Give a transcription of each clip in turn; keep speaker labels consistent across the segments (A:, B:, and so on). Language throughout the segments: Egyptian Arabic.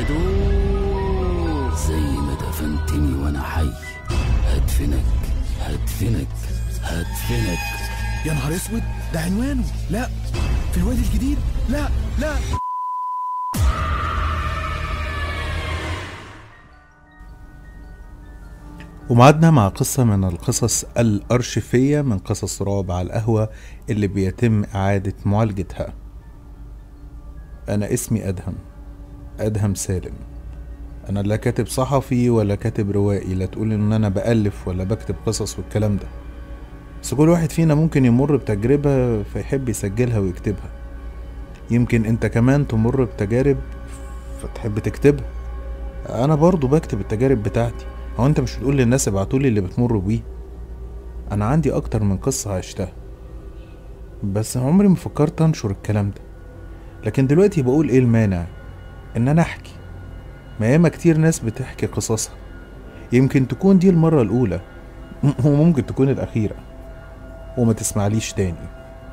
A: هدوء زي ما دفنتني وانا حي هدفنك هدفنك هدفنك
B: يا نهار اسود ده عنوانه لا في الوادي الجديد لا لا
C: ومعادنا مع قصة من القصص الأرشيفية من قصص رعب على القهوة اللي بيتم إعادة معالجتها أنا اسمي أدهم أدهم سالم أنا لا كاتب صحفي ولا كاتب روائي لا تقول إن أنا بألف ولا بكتب قصص والكلام ده بس كل واحد فينا ممكن يمر بتجربة فيحب يسجلها ويكتبها يمكن انت كمان تمر بتجارب فتحب تكتبها انا برضو بكتب التجارب بتاعتي هو انت مش بتقول للناس ابعتولي اللي بتمروا بيه انا عندي اكتر من قصة عشتها بس عمري ما فكرت انشر الكلام ده لكن دلوقتي بقول ايه المانع ان انا احكي ما ياما كتير ناس بتحكي قصصها يمكن تكون دي المرة الاولى وممكن تكون الاخيرة وما تسمعليش تاني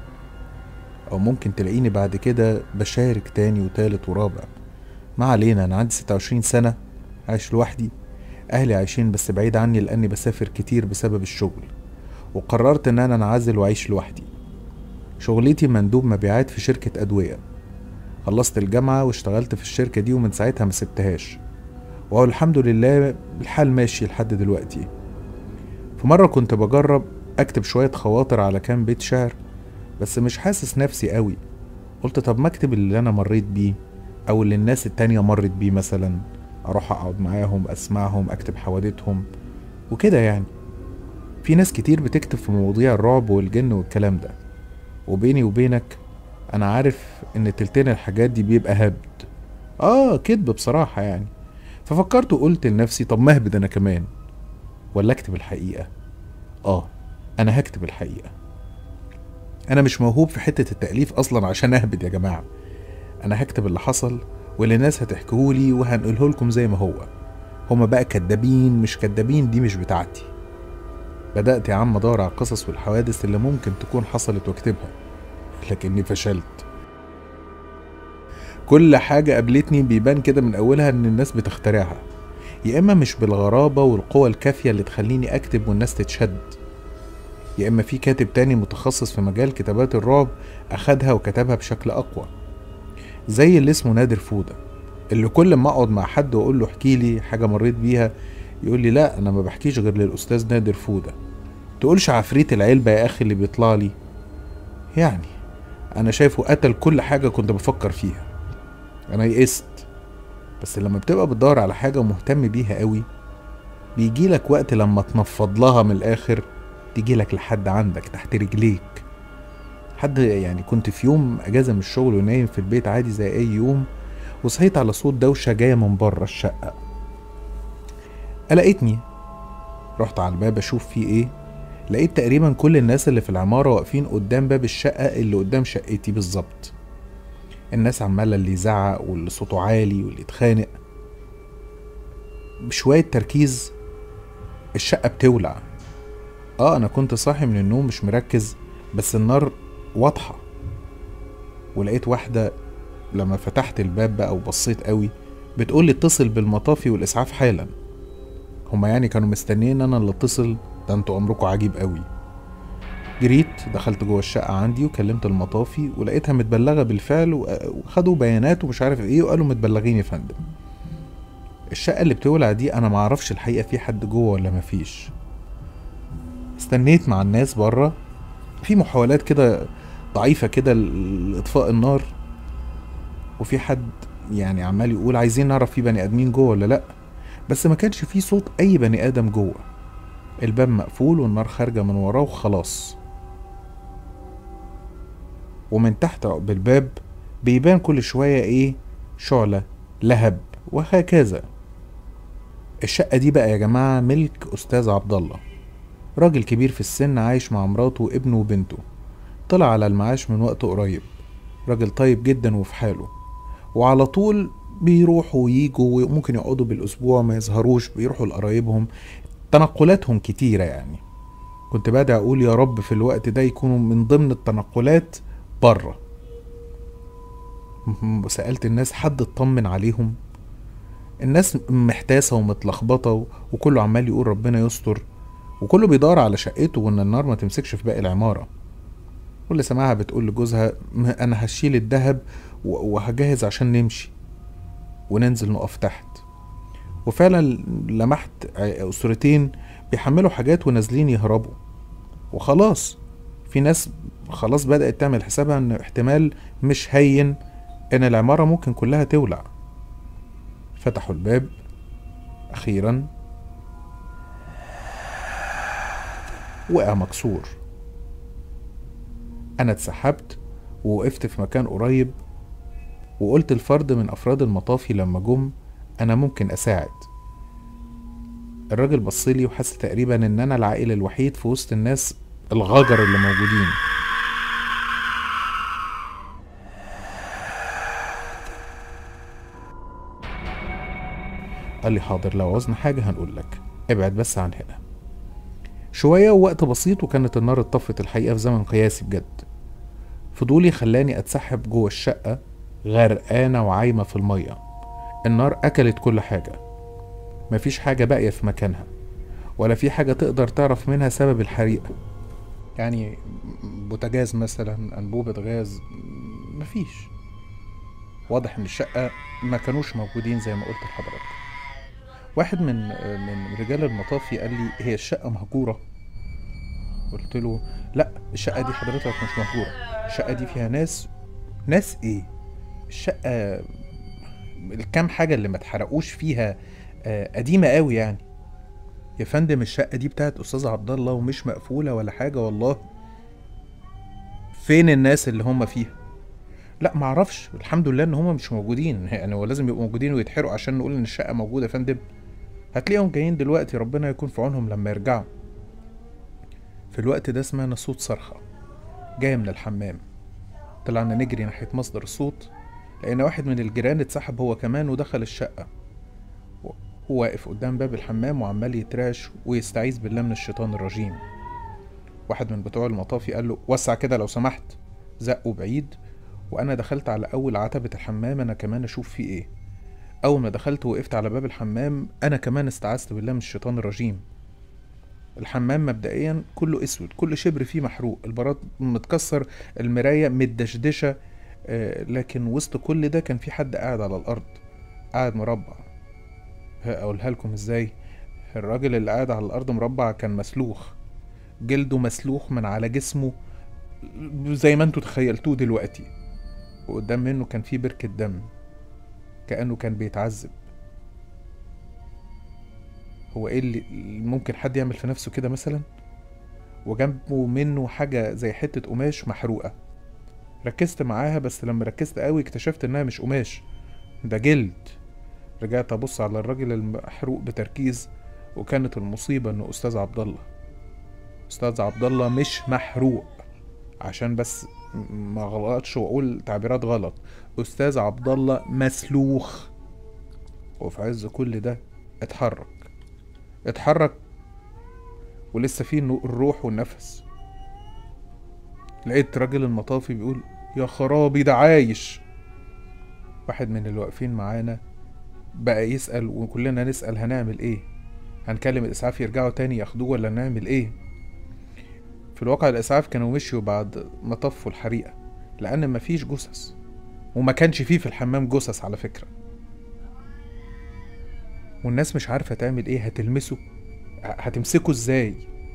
C: او ممكن تلاقيني بعد كده بشارك تاني وتالت ورابع ما علينا انا عندي 26 سنة عايش لوحدي اهلي عايشين بس بعيد عني لاني بسافر كتير بسبب الشغل وقررت ان انا انعزل واعيش لوحدي شغلتي مندوب مبيعات في شركة ادوية خلصت الجامعة واشتغلت في الشركة دي ومن ساعتها ما سبتهاش وهو الحمد لله الحال ماشي لحد دلوقتي في مرة كنت بجرب اكتب شوية خواطر على كام بيت شعر بس مش حاسس نفسي قوي قلت طب ما اكتب اللي انا مريت بيه او اللي الناس التانية مرت بيه مثلا اروح اقعد معاهم اسمعهم اكتب حوادثهم وكده يعني في ناس كتير بتكتب في مواضيع الرعب والجن والكلام ده وبيني وبينك انا عارف ان تلتين الحاجات دي بيبقى هبد اه كدب بصراحة يعني ففكرت وقلت لنفسي طب ما اهبد انا كمان ولا اكتب الحقيقة اه انا هكتب الحقيقة انا مش موهوب في حتة التأليف اصلا عشان اهبد يا جماعة انا هكتب اللي حصل واللي الناس هتحكيهولي وهنقوله لكم زي ما هو هما بقى كدابين مش كدابين دي مش بتاعتي بدأت يا عم ادور على القصص والحوادث اللي ممكن تكون حصلت واكتبها لكني فشلت كل حاجة قابلتني بيبان كده من أولها إن الناس بتخترعها يا إما مش بالغرابة والقوة الكافية اللي تخليني أكتب والناس تتشد يا إما في كاتب تاني متخصص في مجال كتابات الرعب أخدها وكتبها بشكل أقوى زي اللي اسمه نادر فودة اللي كل ما أقعد مع حد وأقول له احكي لي حاجة مريت بيها يقول لي لا أنا ما بحكيش غير للأستاذ نادر فودة تقولش عفريت العلبة يا أخي اللي بيطلع لي يعني أنا شايفه قتل كل حاجة كنت بفكر فيها أنا يئست بس لما بتبقى بتدور على حاجة ومهتم بيها قوي بيجيلك وقت لما تنفض لها من الآخر تجيلك لحد عندك تحت رجليك حد يعني كنت في يوم اجازه من الشغل ونايم في البيت عادي زي اي يوم وصحيت على صوت دوشه جايه من بره الشقه قلقتني رحت على الباب اشوف فيه ايه لقيت تقريبا كل الناس اللي في العماره واقفين قدام باب الشقه اللي قدام شقتي بالظبط الناس عماله اللي يزعق واللي صوته عالي واللي يتخانق بشويه تركيز الشقه بتولع اه انا كنت صاحي من النوم مش مركز بس النار واضحة ولقيت واحدة لما فتحت الباب بقى وبصيت قوي بتقول لي اتصل بالمطافي والاسعاف حالا هما يعني كانوا مستنيين انا اللي اتصل ده انتوا امركم عجيب قوي جريت دخلت جوه الشقة عندي وكلمت المطافي ولقيتها متبلغة بالفعل وخدوا بيانات ومش عارف ايه وقالوا متبلغين يا فندم الشقة اللي بتولع دي انا معرفش الحقيقة في حد جوه ولا مفيش استنيت مع الناس بره في محاولات كده ضعيفة كده لإطفاء النار وفي حد يعني عمال يقول عايزين نعرف في بني آدمين جوه ولا لأ بس ما كانش في صوت أي بني آدم جوه الباب مقفول والنار خارجة من وراه وخلاص ومن تحت بالباب بيبان كل شوية إيه شعلة لهب وهكذا الشقة دي بقى يا جماعة ملك أستاذ عبد الله راجل كبير في السن عايش مع مراته وابنه وبنته طلع على المعاش من وقت قريب راجل طيب جدا وفي حاله وعلى طول بيروحوا ويجوا وممكن يقعدوا بالأسبوع ما يظهروش بيروحوا لقرايبهم تنقلاتهم كتيرة يعني كنت بدأ أقول يا رب في الوقت ده يكونوا من ضمن التنقلات بره سألت الناس حد اطمن عليهم الناس محتاسة ومتلخبطة و- وكله عمال يقول ربنا يستر وكله بيدور على شقته وان النار ما تمسكش في باقي العمارة واللي سمعها بتقول لجوزها "م- انا هشيل الذهب و- وهجهز عشان نمشي وننزل نقف تحت وفعلا لمحت ع- اسرتين بيحملوا حاجات ونازلين يهربوا وخلاص في ناس خلاص بدأت تعمل حسابها ان احتمال مش هين ان العمارة ممكن كلها تولع فتحوا الباب اخيرا وقع مكسور انا اتسحبت ووقفت في مكان قريب وقلت لفرد من افراد المطافي لما جم انا ممكن اساعد الراجل بصلي وحس تقريبا ان انا العائل الوحيد في وسط الناس الغجر اللي موجودين قال لي حاضر لو عوزنا حاجة هنقول لك ابعد بس عن هنا شوية ووقت بسيط وكانت النار اتطفت الحقيقة في زمن قياسي بجد فضولي خلاني اتسحب جوه الشقة غرقانة وعايمة في المية النار أكلت كل حاجة مفيش حاجة باقية في مكانها ولا في حاجة تقدر تعرف منها سبب الحريقة يعني بوتاجاز مثلا أنبوبة غاز مفيش واضح إن الشقة ما كانوش موجودين زي ما قلت لحضرتك واحد من من رجال المطافي قال لي هي الشقة مهجورة قلت له لا الشقة دي حضرتك مش مهجورة الشقة دي فيها ناس ناس ايه الشقة الكام حاجة اللي ما اتحرقوش فيها آه، قديمة قوي يعني يا فندم الشقة دي بتاعت أستاذ عبد الله ومش مقفولة ولا حاجة والله فين الناس اللي هم فيها لا معرفش الحمد لله ان هم مش موجودين يعني هو لازم يبقوا موجودين ويتحرقوا عشان نقول ان الشقة موجودة يا فندم هتلاقيهم جايين دلوقتي ربنا يكون في عونهم لما يرجعوا في الوقت ده سمعنا صوت صرخة جاية من الحمام طلعنا نجري ناحية مصدر الصوت لقينا واحد من الجيران اتسحب هو كمان ودخل الشقة و- هو واقف قدام باب الحمام وعمال يترعش ويستعيذ بالله من الشيطان الرجيم واحد من بتوع المطافي قال له وسع كده لو سمحت زقه بعيد وانا دخلت على اول عتبة الحمام انا كمان اشوف فيه ايه اول ما دخلت وقفت على باب الحمام انا كمان استعذت بالله من الشيطان الرجيم الحمام مبدئيا كله اسود كل شبر فيه محروق البلاط متكسر المرايه متدشدشه آه، لكن وسط كل ده كان في حد قاعد على الارض قاعد مربع هقولها لكم ازاي الراجل اللي قاعد على الارض مربع كان مسلوخ جلده مسلوخ من على جسمه زي ما انتوا تخيلتوه دلوقتي وقدام منه كان في بركة دم كأنه كان بيتعذب هو ايه اللي ممكن حد يعمل في نفسه كده مثلا وجنبه منه حاجة زي حتة قماش محروقة ركزت معاها بس لما ركزت قوي اكتشفت انها مش قماش ده جلد رجعت ابص على الراجل المحروق بتركيز وكانت المصيبة ان استاذ عبد الله استاذ عبد الله مش محروق عشان بس م- ما غلطش واقول تعبيرات غلط استاذ عبد الله مسلوخ وفي عز كل ده اتحرك اتحرك ولسه فيه النو- الروح والنفس لقيت راجل المطافي بيقول يا خرابي ده عايش واحد من اللي واقفين معانا بقى يسأل وكلنا نسأل هنعمل ايه هنكلم الإسعاف يرجعوا تاني ياخدوه ولا نعمل ايه في الواقع الإسعاف كانوا مشيوا بعد ما طفوا الحريقة لأن مفيش جثث وما كانش فيه في الحمام جثث على فكرة والناس مش عارفة تعمل ايه هتلمسه ه- هتمسكه ازاي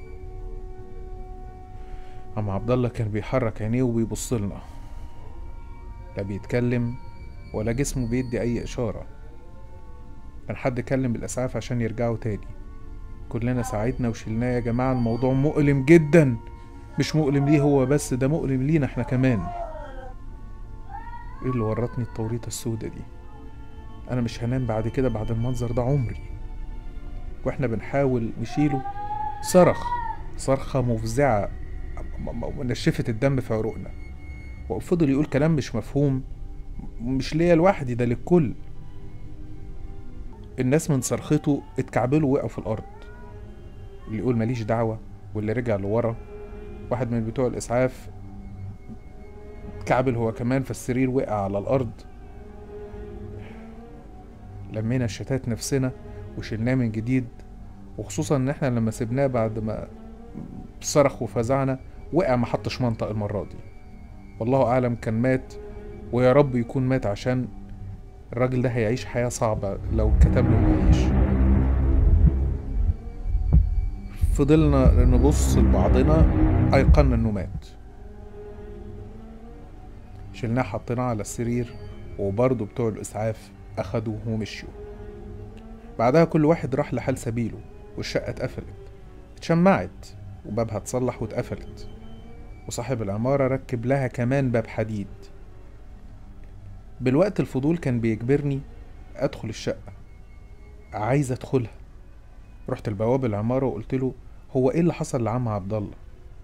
C: عم عبد الله كان بيحرك عينيه وبيبص لنا لا بيتكلم ولا جسمه بيدي اي اشاره كان حد كلم الاسعاف عشان يرجعوا تاني كلنا ساعدنا وشلناه يا جماعه الموضوع مؤلم جدا مش مؤلم ليه هو بس ده مؤلم لينا احنا كمان ايه اللي ورطني التوريطه السودة دي انا مش هنام بعد كده بعد المنظر ده عمري واحنا بنحاول نشيله صرخ صرخة مفزعة م- م- نشفت الدم في عروقنا وفضل يقول كلام مش مفهوم مش ليا لوحدي ده للكل الناس من صرخته اتكعبلوا وقعوا في الأرض اللي يقول ماليش دعوة واللي رجع لورا واحد من بتوع الإسعاف اتكعبل هو كمان في السرير وقع على الأرض لمينا الشتات نفسنا وشلناه من جديد وخصوصا ان احنا لما سيبناه بعد ما صرخ وفزعنا وقع ما حطش منطق المرة دي والله اعلم كان مات ويا رب يكون مات عشان الراجل ده هيعيش حياة صعبة لو كتب له انه يعيش فضلنا نبص لبعضنا ايقنا انه مات شلناه حطيناه على السرير وبرضه بتوع الاسعاف اخدوه ومشيوا بعدها كل واحد راح لحال سبيله والشقة اتقفلت اتشمعت وبابها اتصلح واتقفلت وصاحب العمارة ركب لها كمان باب حديد بالوقت الفضول كان بيجبرني ادخل الشقة عايز ادخلها رحت لبواب العمارة وقلت له هو ايه اللي حصل لعم عبد الله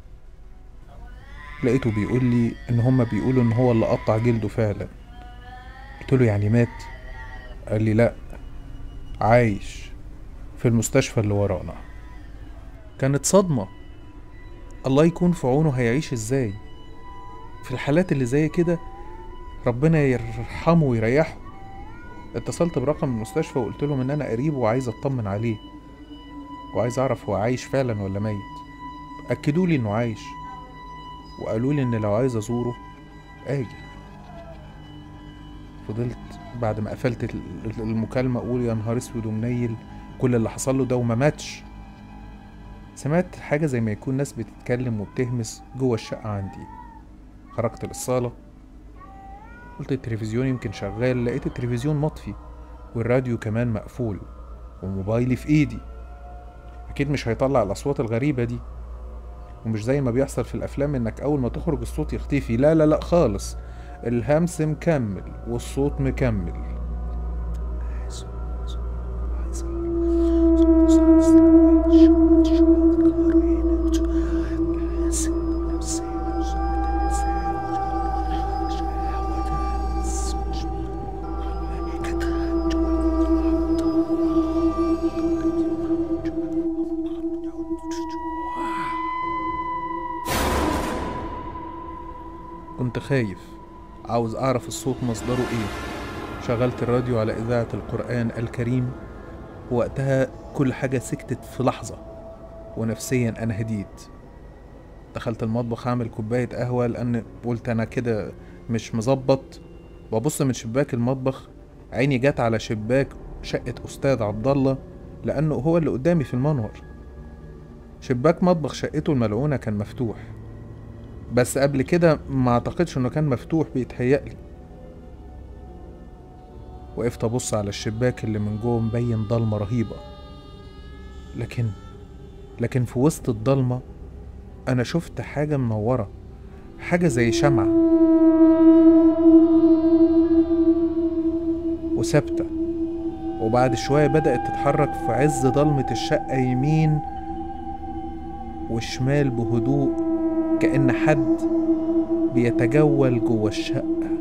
C: لقيته بيقول لي ان هما بيقولوا ان هو اللي قطع جلده فعلا قلت له يعني مات قال لي لا عايش في المستشفى اللي ورانا كانت صدمة الله يكون في عونه هيعيش ازاي في الحالات اللي زي كده ربنا يرحمه ويريحه اتصلت برقم المستشفى وقلت لهم ان انا قريبه وعايز اطمن عليه وعايز اعرف هو عايش فعلا ولا ميت اكدوا لي انه عايش وقالوا لي ان لو عايز ازوره اجي فضلت بعد ما قفلت ال- ال- المكالمة اقول يا نهار اسود ومنيل كل اللي حصل له ده وما ماتش سمعت حاجة زي ما يكون ناس بتتكلم وبتهمس جوه الشقة عندي خرجت للصالة قلت التلفزيون يمكن شغال لقيت التلفزيون مطفي والراديو كمان مقفول وموبايلي في ايدي اكيد مش هيطلع الاصوات الغريبة دي ومش زي ما بيحصل في الافلام انك اول ما تخرج الصوت يختفي لا لا لا خالص الهمس مكمل والصوت مكمل كنت خايف عاوز أعرف الصوت مصدره إيه شغلت الراديو على إذاعة القرآن الكريم وقتها كل حاجة سكتت في لحظة ونفسيا أنا هديت دخلت المطبخ أعمل كوباية قهوة لأن قلت أنا كده مش مظبط ببص من شباك المطبخ عيني جت على شباك شقة أستاذ عبد الله لأنه هو اللي قدامي في المنور شباك مطبخ شقته الملعونة كان مفتوح بس قبل كده ما اعتقدش انه كان مفتوح بيتهيألي وقفت ابص على الشباك اللي من جوه مبين ضلمه رهيبه لكن لكن في وسط الضلمه انا شفت حاجه منوره حاجه زي شمعه وثابته وبعد شويه بدات تتحرك في عز ضلمه الشقه يمين وشمال بهدوء كأن حد بيتجول جوه الشقة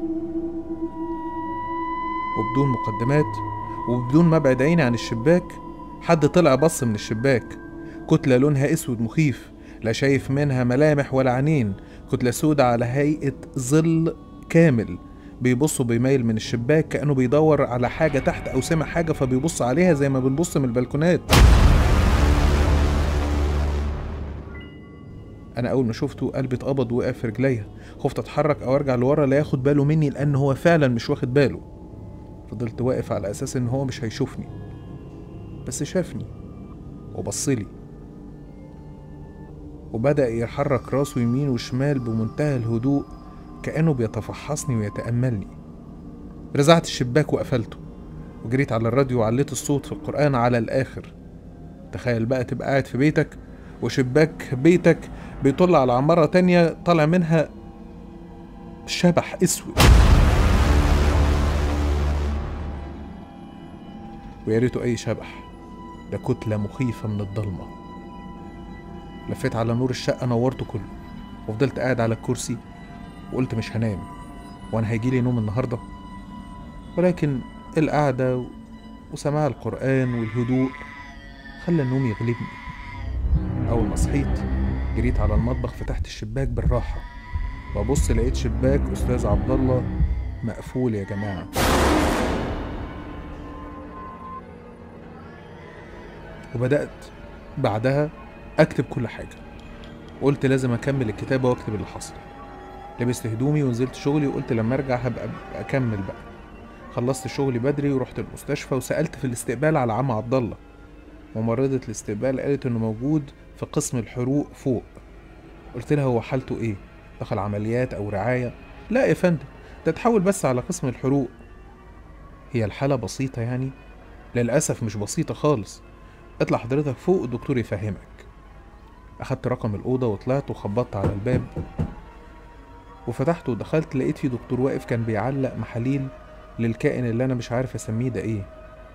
C: وبدون مقدمات وبدون ما ابعد عيني عن الشباك حد طلع بص من الشباك كتلة لونها اسود مخيف لا شايف منها ملامح ولا عينين كتلة سودة على هيئة ظل كامل بيبص وبيميل من الشباك كأنه بيدور على حاجة تحت أو سمع حاجة فبيبص عليها زي ما بنبص من البلكونات انا اول ما شفته قلبي اتقبض وقع في رجليا خفت اتحرك او ارجع لورا لا ياخد باله مني لان هو فعلا مش واخد باله فضلت واقف على اساس ان هو مش هيشوفني بس شافني وبصلي وبدأ يحرك راسه يمين وشمال بمنتهى الهدوء كأنه بيتفحصني ويتأملني رزعت الشباك وقفلته وجريت على الراديو وعليت الصوت في القرآن على الآخر تخيل بقى تبقى قاعد في بيتك وشباك بيتك بيطل على عمارة تانية طالع منها شبح اسود ويا ريته اي شبح ده كتلة مخيفة من الضلمة لفيت على نور الشقة نورته كله وفضلت قاعد على الكرسي وقلت مش هنام وانا هيجيلي نوم النهاردة ولكن القعدة وسماع القرآن والهدوء خلى النوم يغلبني أول ما صحيت جريت على المطبخ فتحت الشباك بالراحة ببص لقيت شباك أستاذ عبد الله مقفول يا جماعة وبدأت بعدها أكتب كل حاجة قلت لازم أكمل الكتابة وأكتب اللي حصل لبست هدومي ونزلت شغلي وقلت لما أرجع هبقى أكمل بقى خلصت شغلي بدري ورحت المستشفى وسألت في الاستقبال على عم عبد الله ممرضة الاستقبال قالت إنه موجود في قسم الحروق فوق قلت لها هو حالته إيه؟ دخل عمليات أو رعاية؟ لا يا فندم ده تحول بس على قسم الحروق هي الحالة بسيطة يعني؟ للأسف مش بسيطة خالص اطلع حضرتك فوق الدكتور يفهمك أخدت رقم الأوضة وطلعت وخبطت على الباب وفتحته ودخلت لقيت في دكتور واقف كان بيعلق محاليل للكائن اللي أنا مش عارف أسميه ده إيه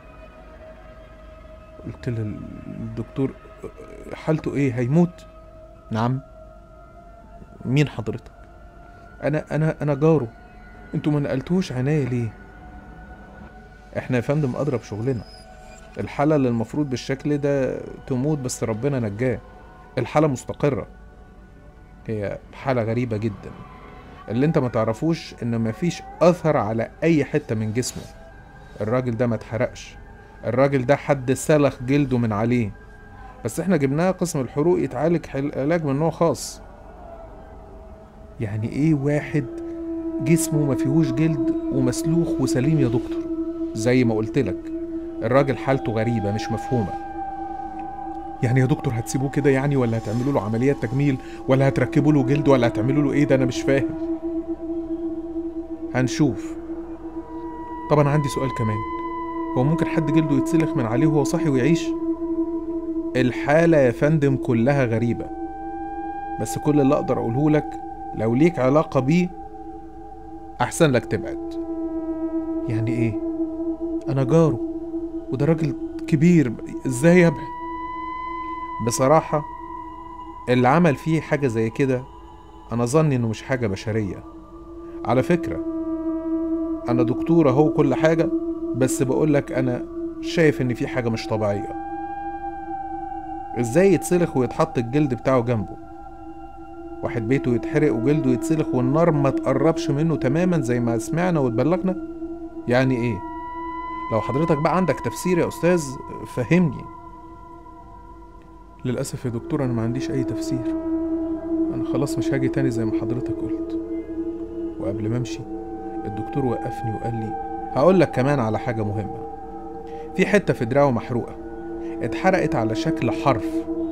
C: قلت للدكتور حالته إيه هيموت نعم مين حضرتك أنا أنا أنا جاره انتوا ما نقلتوش عناية ليه احنا يا فندم اضرب شغلنا الحالة اللي المفروض بالشكل ده تموت بس ربنا نجاه الحالة مستقرة هي حالة غريبة جدا اللي انت ما تعرفوش ان مفيش اثر على اي حتة من جسمه الراجل ده ما اتحرقش الراجل ده حد سلخ جلده من عليه بس احنا جبناه قسم الحروق يتعالج حل- علاج من نوع خاص يعني ايه واحد جسمه ما فيهوش جلد ومسلوخ وسليم يا دكتور زي ما قلت لك الراجل حالته غريبة مش مفهومة يعني يا دكتور هتسيبوه كده يعني ولا هتعملوا له عمليات تجميل ولا هتركبوا له جلد ولا هتعملوا له ايه ده انا مش فاهم هنشوف طبعا عندي سؤال كمان هو ممكن حد جلده يتسلخ من عليه وهو صاحي ويعيش الحالة يا فندم كلها غريبة بس كل اللي اقدر اقوله لك لو ليك علاقة بيه احسن لك تبعد يعني ايه انا جاره وده راجل كبير ازاي ابعد بصراحة اللي عمل فيه حاجة زي كده انا ظني انه مش حاجة بشرية على فكرة انا دكتور اهو كل حاجة بس بقولك انا شايف ان في حاجة مش طبيعية ازاي يتسلخ ويتحط الجلد بتاعه جنبه واحد بيته يتحرق وجلده يتسلخ والنار ما تقربش منه تماما زي ما سمعنا واتبلغنا يعني ايه لو حضرتك بقى عندك تفسير يا استاذ فهمني للاسف يا دكتور انا ما عنديش اي تفسير انا خلاص مش هاجي تاني زي ما حضرتك قلت وقبل ما امشي الدكتور وقفني وقال لي هقول لك كمان على حاجه مهمه في حته في دراعه محروقه اتحرقت على شكل حرف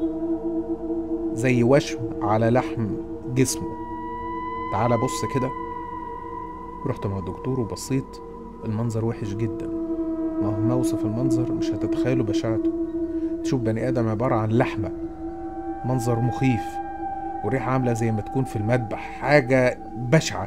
C: زي وشم على لحم جسمه تعال بص كده رحت مع الدكتور وبصيت المنظر وحش جدا مهما اوصف المنظر مش هتتخيلوا بشاعته تشوف بني ادم عبارة عن لحمة منظر مخيف وريحة عاملة زي ما تكون في المذبح حاجة بشعة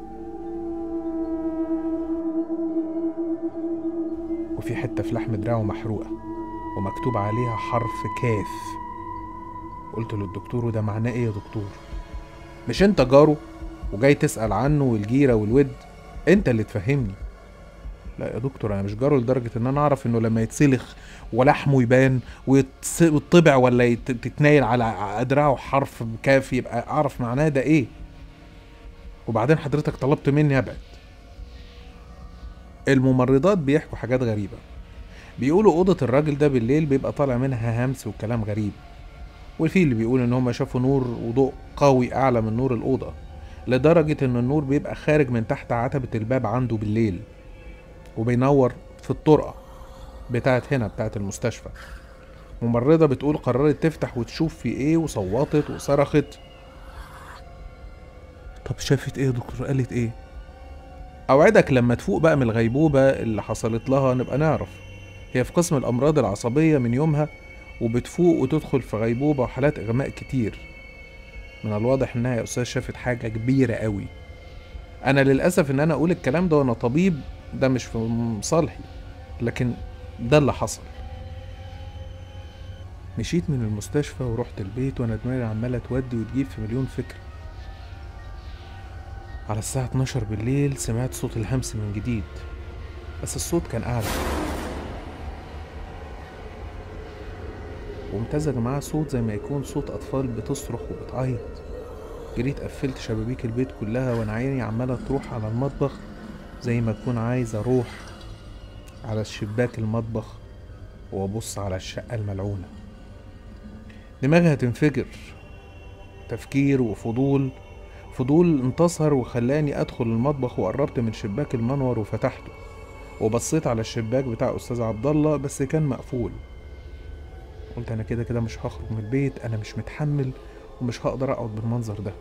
C: وفي حتة في لحم دراعه محروقة ومكتوب عليها حرف كاف قلت للدكتور وده معناه ايه يا دكتور مش انت جاره وجاي تسأل عنه والجيرة والود انت اللي تفهمني لا يا دكتور انا مش جاره لدرجة ان انا اعرف انه لما يتسلخ ولحمه يبان ويتس- ويطبع ولا يت- تتنايل على دراعه حرف كاف يبقى اعرف معناه ده ايه وبعدين حضرتك طلبت مني ابعد الممرضات بيحكوا حاجات غريبة بيقولوا أوضة الراجل ده بالليل بيبقى طالع منها همس وكلام غريب وفي اللي بيقول إن هم شافوا نور وضوء قوي أعلى من نور الأوضة لدرجة إن النور بيبقى خارج من تحت عتبة الباب عنده بالليل وبينور في الطرقة بتاعت هنا بتاعت المستشفى ممرضة بتقول قررت تفتح وتشوف في ايه وصوتت وصرخت طب شافت ايه يا دكتور قالت ايه اوعدك لما تفوق بقى من الغيبوبة اللي حصلت لها نبقى نعرف هي في قسم الامراض العصبية من يومها وبتفوق وتدخل في غيبوبة وحالات اغماء كتير من الواضح انها يا استاذ شافت حاجة كبيرة قوي انا للاسف ان انا اقول الكلام ده وانا طبيب ده مش في مصالحي لكن ده اللي حصل مشيت من المستشفى ورحت البيت وانا دماغي عماله تودي وتجيب في مليون فكره على الساعة 12 بالليل سمعت صوت الهمس من جديد بس الصوت كان أعلى وامتزج معاه صوت زي ما يكون صوت أطفال بتصرخ وبتعيط جريت قفلت شبابيك البيت كلها وأنا عيني عمالة تروح على المطبخ زي ما تكون عايز أروح على الشباك المطبخ وابص على الشقة الملعونة دماغي هتنفجر تفكير وفضول فضول انتصر وخلاني ادخل المطبخ وقربت من شباك المنور وفتحته وبصيت على الشباك بتاع استاذ عبد الله بس كان مقفول قلت انا كده كده مش هخرج من البيت انا مش متحمل ومش هقدر اقعد بالمنظر ده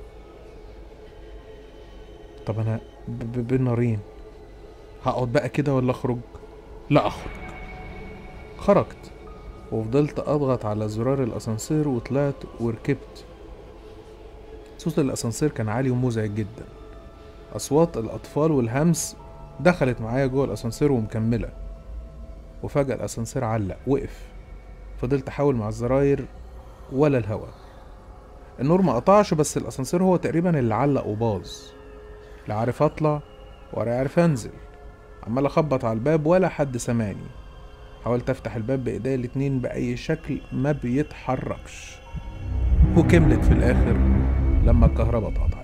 C: طب انا ب- ب- بين نارين هقعد بقى كده ولا اخرج لا اخرج خرجت وفضلت اضغط على زرار الاسانسير وطلعت وركبت صوت الاسانسير كان عالي ومزعج جدا اصوات الاطفال والهمس دخلت معايا جوه الاسانسير ومكمله وفجاه الاسانسير علق وقف فضلت احاول مع الزراير ولا الهوا النور ما قطعش بس الاسانسير هو تقريبا اللي علق وباظ لا عارف اطلع ولا عارف انزل عمال اخبط على الباب ولا حد سمعني حاولت افتح الباب بايديا الاتنين باي شكل ما بيتحركش وكملت في الاخر لما الكهرباء اتقطعت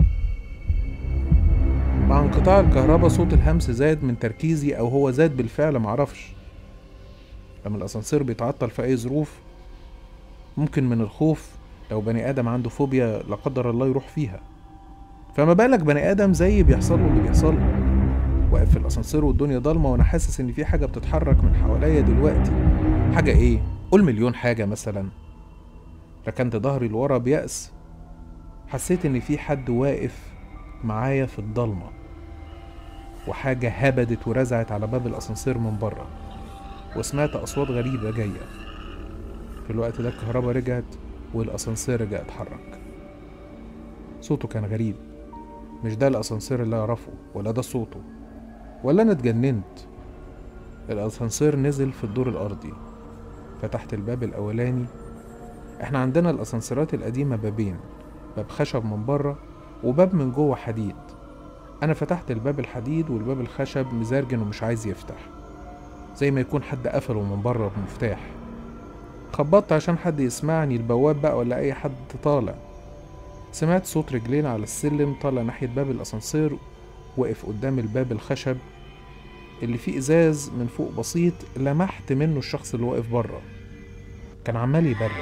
C: مع انقطاع الكهرباء صوت الهمس زاد من تركيزي او هو زاد بالفعل معرفش لما الاسانسير بيتعطل في اي ظروف ممكن من الخوف لو بني ادم عنده فوبيا لا قدر الله يروح فيها فما بالك بني ادم زي بيحصل له اللي بيحصل له واقف في الاسانسير والدنيا ضلمه وانا حاسس ان في حاجه بتتحرك من حواليا دلوقتي حاجه ايه قول مليون حاجه مثلا ركنت ظهري لورا بيأس حسيت ان في حد واقف معايا في الضلمه وحاجه هبدت ورزعت على باب الاسانسير من بره وسمعت اصوات غريبه جايه في الوقت ده الكهرباء رجعت والاسانسير رجع اتحرك صوته كان غريب مش ده الاسانسير اللي اعرفه ولا ده صوته ولا انا اتجننت الاسانسير نزل في الدور الارضي فتحت الباب الاولاني احنا عندنا الاسانسيرات القديمه بابين باب خشب من بره وباب من جوه حديد انا فتحت الباب الحديد والباب الخشب مزرجن ومش عايز يفتح زي ما يكون حد قفله من بره بمفتاح خبطت عشان حد يسمعني البواب بقى ولا اي حد طالع سمعت صوت رجلين على السلم طالع ناحية باب الأسانسير وقف قدام الباب الخشب اللي فيه إزاز من فوق بسيط لمحت منه الشخص اللي واقف بره كان عمال يبرق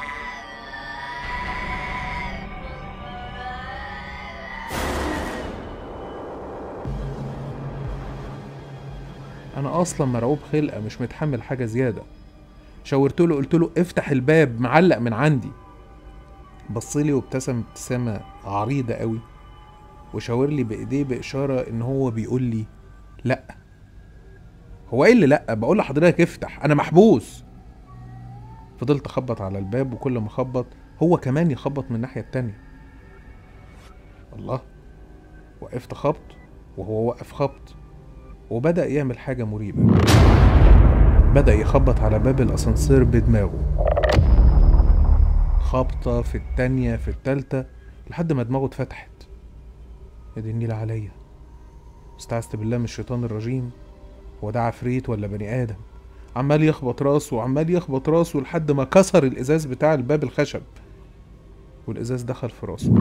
C: أنا أصلا مرعوب خلقة مش متحمل حاجة زيادة شاورت له قلت له افتح الباب معلق من عندي بصلي وابتسم ابتسامة عريضة قوي وشاور لي بإيديه بإشارة إن هو بيقول لي لأ هو إيه اللي لأ بقول لحضرتك افتح أنا محبوس فضلت أخبط على الباب وكل ما أخبط هو كمان يخبط من الناحية التانية الله وقفت خبط وهو وقف خبط وبدأ يعمل حاجة مريبة بدأ يخبط على باب الأسانسير بدماغه خبطة في التانية في التالتة لحد ما دماغه اتفتحت يا دي النيلة عليا استعذت بالله من الشيطان الرجيم هو ده عفريت ولا بني آدم عمال يخبط راسه وعمال يخبط راسه لحد ما كسر الإزاز بتاع الباب الخشب والإزاز دخل في راسه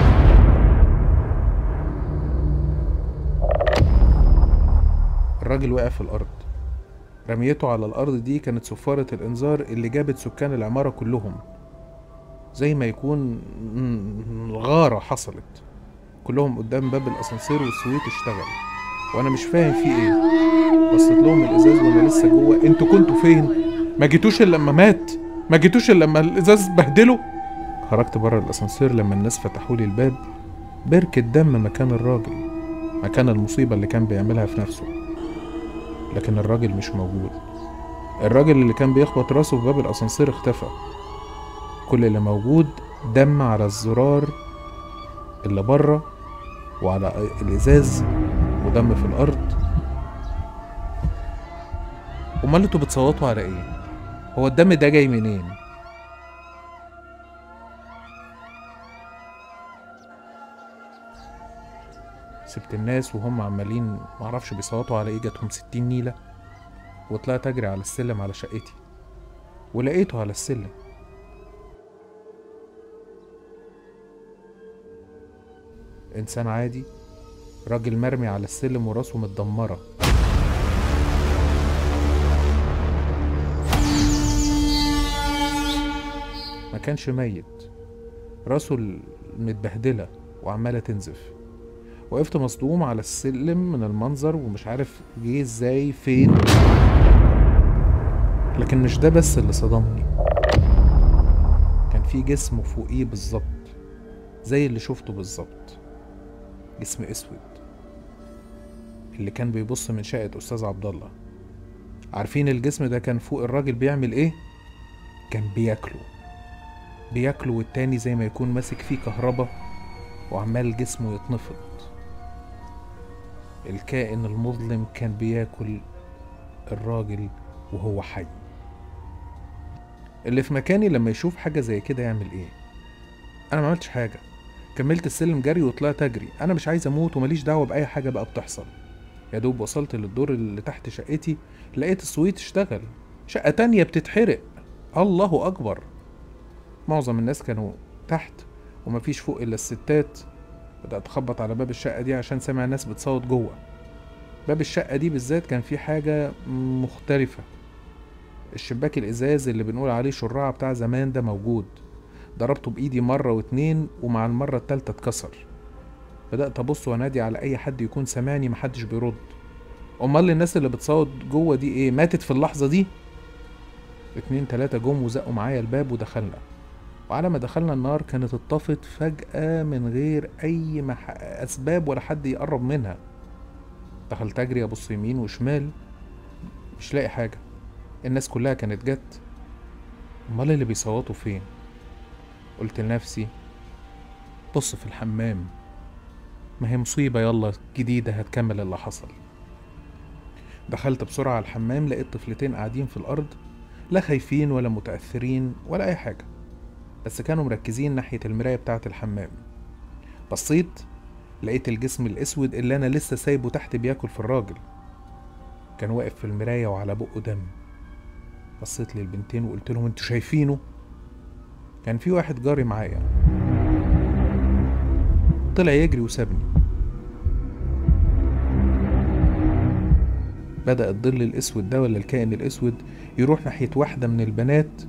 C: الراجل وقع في الأرض رميته على الأرض دي كانت صفارة الإنذار اللي جابت سكان العمارة كلهم زي ما يكون غارة حصلت كلهم قدام باب الأسانسير والسويت اشتغل وأنا مش فاهم في إيه بصيت لهم الإزاز وأنا لسه جوه أنتوا كنتوا فين؟ ما جيتوش إلا لما مات ما جيتوش إلا لما الإزاز بهدله خرجت بره الأسانسير لما الناس فتحوا لي الباب بركة دم مكان الراجل مكان المصيبة اللي كان بيعملها في نفسه لكن الراجل مش موجود الراجل اللي كان بيخبط راسه في باب الأسانسير اختفى كل اللي موجود دم على الزرار اللي بره وعلى الازاز ودم في الارض امال انتوا بتصوتوا على ايه هو الدم ده جاي منين سبت الناس وهم عمالين معرفش بيصوتوا على ايه جاتهم ستين نيلة وطلعت اجري على السلم على شقتي ولقيته على السلم إنسان عادي راجل مرمي على السلم وراسه متدمرة ما كانش ميت راسه متبهدلة وعمالة تنزف وقفت مصدوم على السلم من المنظر ومش عارف جه ازاي فين لكن مش ده بس اللي صدمني كان في جسم فوقيه بالظبط زي اللي شفته بالظبط جسم اسود اللي كان بيبص من شقة أستاذ عبد الله عارفين الجسم ده كان فوق الراجل بيعمل ايه؟ كان بياكله بياكله والتاني زي ما يكون ماسك فيه كهربا وعمال جسمه يتنفض الكائن المظلم كان بياكل الراجل وهو حي اللي في مكاني لما يشوف حاجة زي كده يعمل ايه انا ما عملتش حاجة كملت السلم جري وطلعت اجري انا مش عايز اموت ومليش دعوة باي حاجة بقى بتحصل يا دوب وصلت للدور اللي تحت شقتي لقيت السويت اشتغل شقة تانية بتتحرق الله أكبر معظم الناس كانوا تحت ومفيش فوق إلا الستات بدأت أخبط على باب الشقة دي عشان سامع ناس بتصوت جوه باب الشقة دي بالذات كان فيه حاجة مختلفة الشباك الإزاز اللي بنقول عليه شراع بتاع زمان ده موجود ضربته بإيدي مرة واتنين ومع المرة التالتة اتكسر بدأت أبص وأنادي على أي حد يكون سامعني محدش بيرد أمال الناس اللي بتصوت جوه دي إيه ماتت في اللحظة دي اتنين تلاتة جم وزقوا معايا الباب ودخلنا وعلى ما دخلنا النار كانت اتطفت فجأة من غير أي مح... أسباب ولا حد يقرب منها دخلت أجري أبص يمين وشمال مش لاقي حاجة الناس كلها كانت جت أمال اللي بيصوتوا فين قلت لنفسي بص في الحمام ما هي مصيبة يلا جديدة هتكمل اللي حصل دخلت بسرعة على الحمام لقيت طفلتين قاعدين في الأرض لا خايفين ولا متأثرين ولا أي حاجة بس كانوا مركزين ناحية المراية بتاعة الحمام بصيت لقيت الجسم الأسود اللي أنا لسه سايبه تحت بياكل في الراجل كان واقف في المراية وعلى بقه دم بصيت للبنتين وقلت لهم انتوا شايفينه كان في واحد جاري معايا طلع يجري وسابني بدأ الظل الأسود ده ولا الكائن الأسود يروح ناحية واحدة من البنات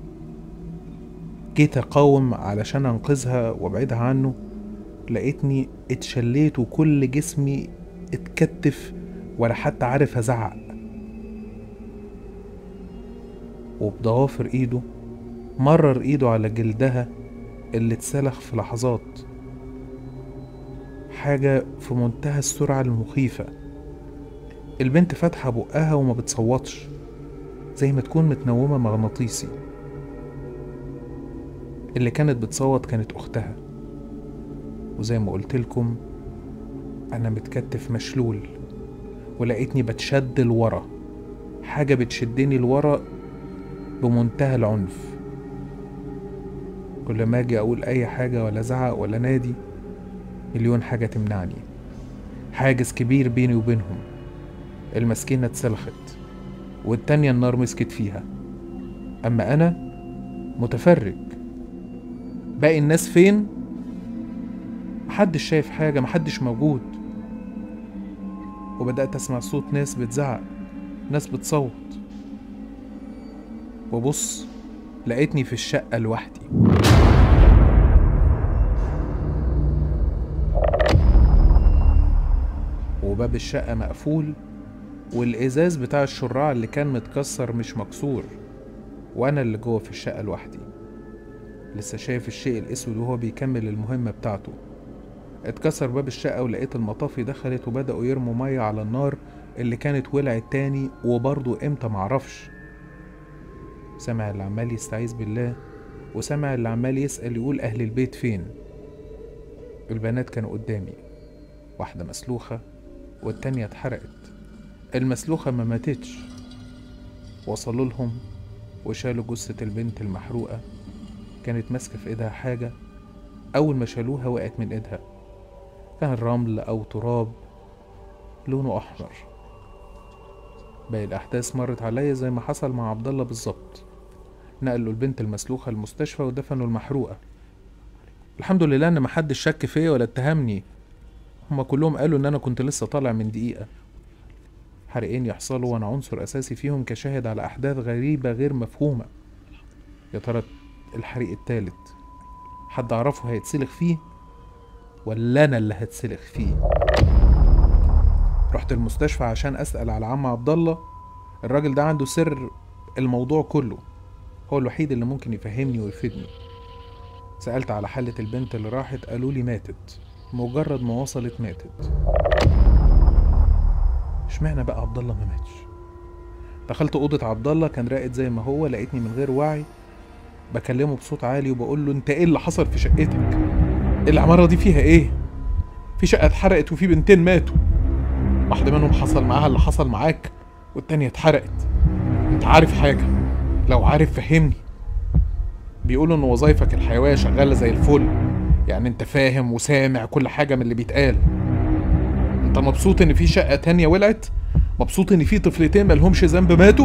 C: جيت أقاوم علشان أنقذها وأبعدها عنه لقيتني اتشليت وكل جسمي اتكتف ولا حتى عارف أزعق وبضوافر ايده مرر ايده على جلدها اللي اتسلخ في لحظات حاجة في منتهى السرعة المخيفة البنت فاتحة بقها وما بتصوتش زي ما تكون متنومة مغناطيسي اللي كانت بتصوت كانت أختها وزي ما قلتلكم أنا متكتف مشلول ولقيتني بتشد لورا حاجة بتشدني لورا بمنتهى العنف كل ما اجي اقول اي حاجة ولا ازعق ولا نادي مليون حاجة تمنعني حاجز كبير بيني وبينهم المسكينة اتسلخت والتانية النار مسكت فيها أما أنا متفرج باقي الناس فين محدش شايف حاجة محدش موجود وبدأت أسمع صوت ناس بتزعق ناس بتصوت وبص لقيتني في الشقة لوحدي وباب الشقة مقفول والإزاز بتاع الشراع اللي كان متكسر مش مكسور وأنا اللي جوه في الشقة لوحدي لسه شايف الشيء الأسود وهو بيكمل المهمة بتاعته اتكسر باب الشقة ولقيت المطافي دخلت وبدأوا يرموا مية على النار اللي كانت ولعت تاني وبرضه امتى معرفش سمع اللي عمال يستعيذ بالله وسمع اللي عمال يسأل يقول أهل البيت فين البنات كانوا قدامي واحدة مسلوخة والتانية اتحرقت المسلوخة ما ماتتش وصلوا لهم وشالوا جثة البنت المحروقة كانت ماسكة في ايدها حاجة أول ما شالوها وقعت من ايدها كان رمل أو تراب لونه أحمر باقي الأحداث مرت عليا زي ما حصل مع عبد الله بالظبط نقلوا البنت المسلوخة المستشفى ودفنوا المحروقة الحمد لله إن محدش شك فيا ولا اتهمني هما كلهم قالوا إن أنا كنت لسه طالع من دقيقة حرقين يحصلوا وأنا عنصر أساسي فيهم كشاهد على أحداث غريبة غير مفهومة يا ترى الحريق التالت حد اعرفه هيتسلخ فيه ولا انا اللي هتسلخ فيه رحت المستشفى عشان اسال على عم عبد الله الراجل ده عنده سر الموضوع كله هو الوحيد اللي ممكن يفهمني ويفيدني سالت على حاله البنت اللي راحت قالوا لي ماتت مجرد ما وصلت ماتت اشمعنى بقى عبد الله ما ماتش دخلت اوضه عبد الله كان راقد زي ما هو لقيتني من غير وعي بكلمه بصوت عالي وبقول له انت ايه اللي حصل في شقتك العماره دي فيها ايه في شقه اتحرقت وفي بنتين ماتوا واحده منهم حصل معاها اللي حصل معاك والتانية اتحرقت انت عارف حاجه لو عارف فهمني بيقولوا ان وظايفك الحيويه شغاله زي الفل يعني انت فاهم وسامع كل حاجه من اللي بيتقال انت مبسوط ان في شقه تانية ولعت مبسوط ان في طفلتين ملهمش ذنب ماتوا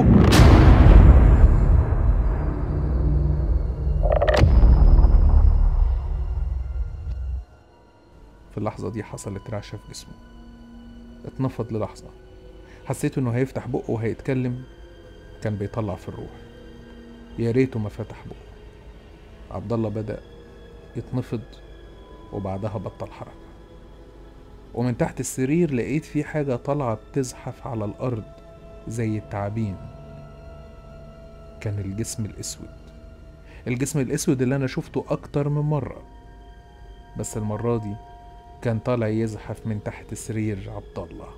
C: في اللحظة دي حصلت رعشة في جسمه اتنفض للحظة حسيت انه هيفتح بقه وهيتكلم كان بيطلع في الروح يا ريته ما فتح بقه عبد الله بدأ يتنفض وبعدها بطل حركة ومن تحت السرير لقيت في حاجة طالعة بتزحف على الأرض زي التعابين كان الجسم الأسود الجسم الأسود اللي أنا شفته أكتر من مرة بس المرة دي كان طالع يزحف من تحت سرير عبد الله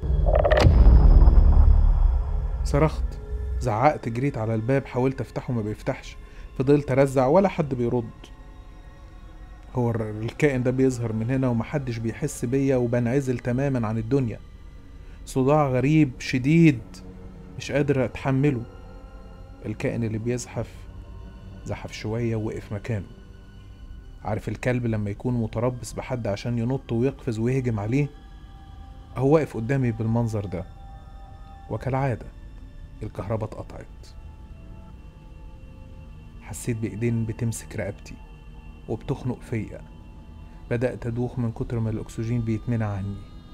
C: صرخت زعقت جريت على الباب حاولت افتحه ما بيفتحش فضلت ارزع ولا حد بيرد هو الر- الكائن ده بيظهر من هنا ومحدش بيحس بيا وبنعزل تماما عن الدنيا صداع غريب شديد مش قادر اتحمله الكائن اللي بيزحف زحف شوية ووقف مكانه عارف الكلب لما يكون متربص بحد عشان ينط ويقفز ويهجم عليه هو واقف قدامي بالمنظر ده وكالعادة الكهرباء اتقطعت حسيت بإيدين بتمسك رقبتي وبتخنق فيا بدأت أدوخ من كتر ما الأكسجين بيتمنع عني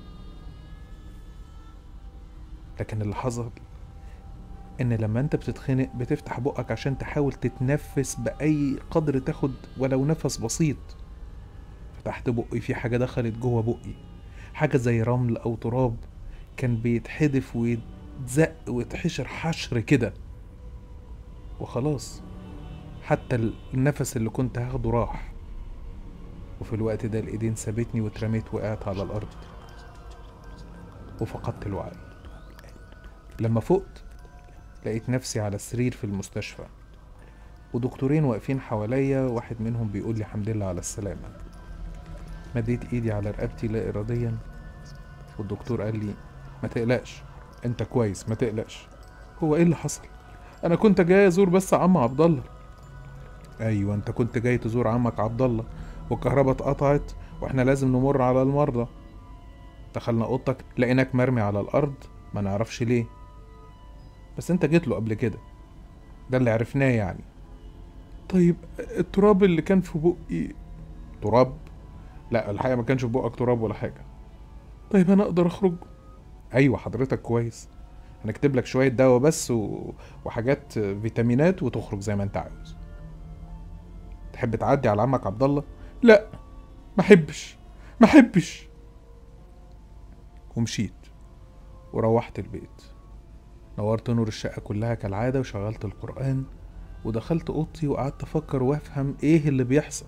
C: لكن اللي حصل إن لما أنت بتتخنق بتفتح بقك عشان تحاول تتنفس بأي قدر تاخد ولو نفس بسيط فتحت بقي في حاجة دخلت جوه بقي حاجة زي رمل أو تراب كان بيتحدف ويتزق ويتحشر حشر كده وخلاص حتى النفس اللي كنت هاخده راح وفي الوقت ده الايدين سابتني واترميت وقعت على الارض وفقدت الوعي لما فقت لقيت نفسي على السرير في المستشفى ودكتورين واقفين حواليا واحد منهم بيقول لي الحمد لله على السلامة مديت ايدي على رقبتي لا اراديا والدكتور قال لي ما تقلقش انت كويس ما تقلقش هو ايه اللي حصل انا كنت جاي ازور بس عم عبد الله ايوه انت كنت جاي تزور عمك عبد الله والكهرباء اتقطعت واحنا لازم نمر على المرضى دخلنا اوضتك لقيناك مرمي على الارض ما نعرفش ليه بس انت جيت له قبل كده ده اللي عرفناه يعني طيب التراب اللي كان في بقي تراب لا الحقيقه ما كانش في بقك تراب ولا حاجه طيب انا اقدر اخرج ايوه حضرتك كويس هنكتب لك شويه دواء بس و... وحاجات فيتامينات وتخرج زي ما انت عاوز تحب تعدي على عمك عبد الله لا ما احبش ما احبش ومشيت وروحت البيت نورت نور الشقة كلها كالعادة وشغلت القرآن ودخلت أوضتي وقعدت أفكر وأفهم إيه اللي بيحصل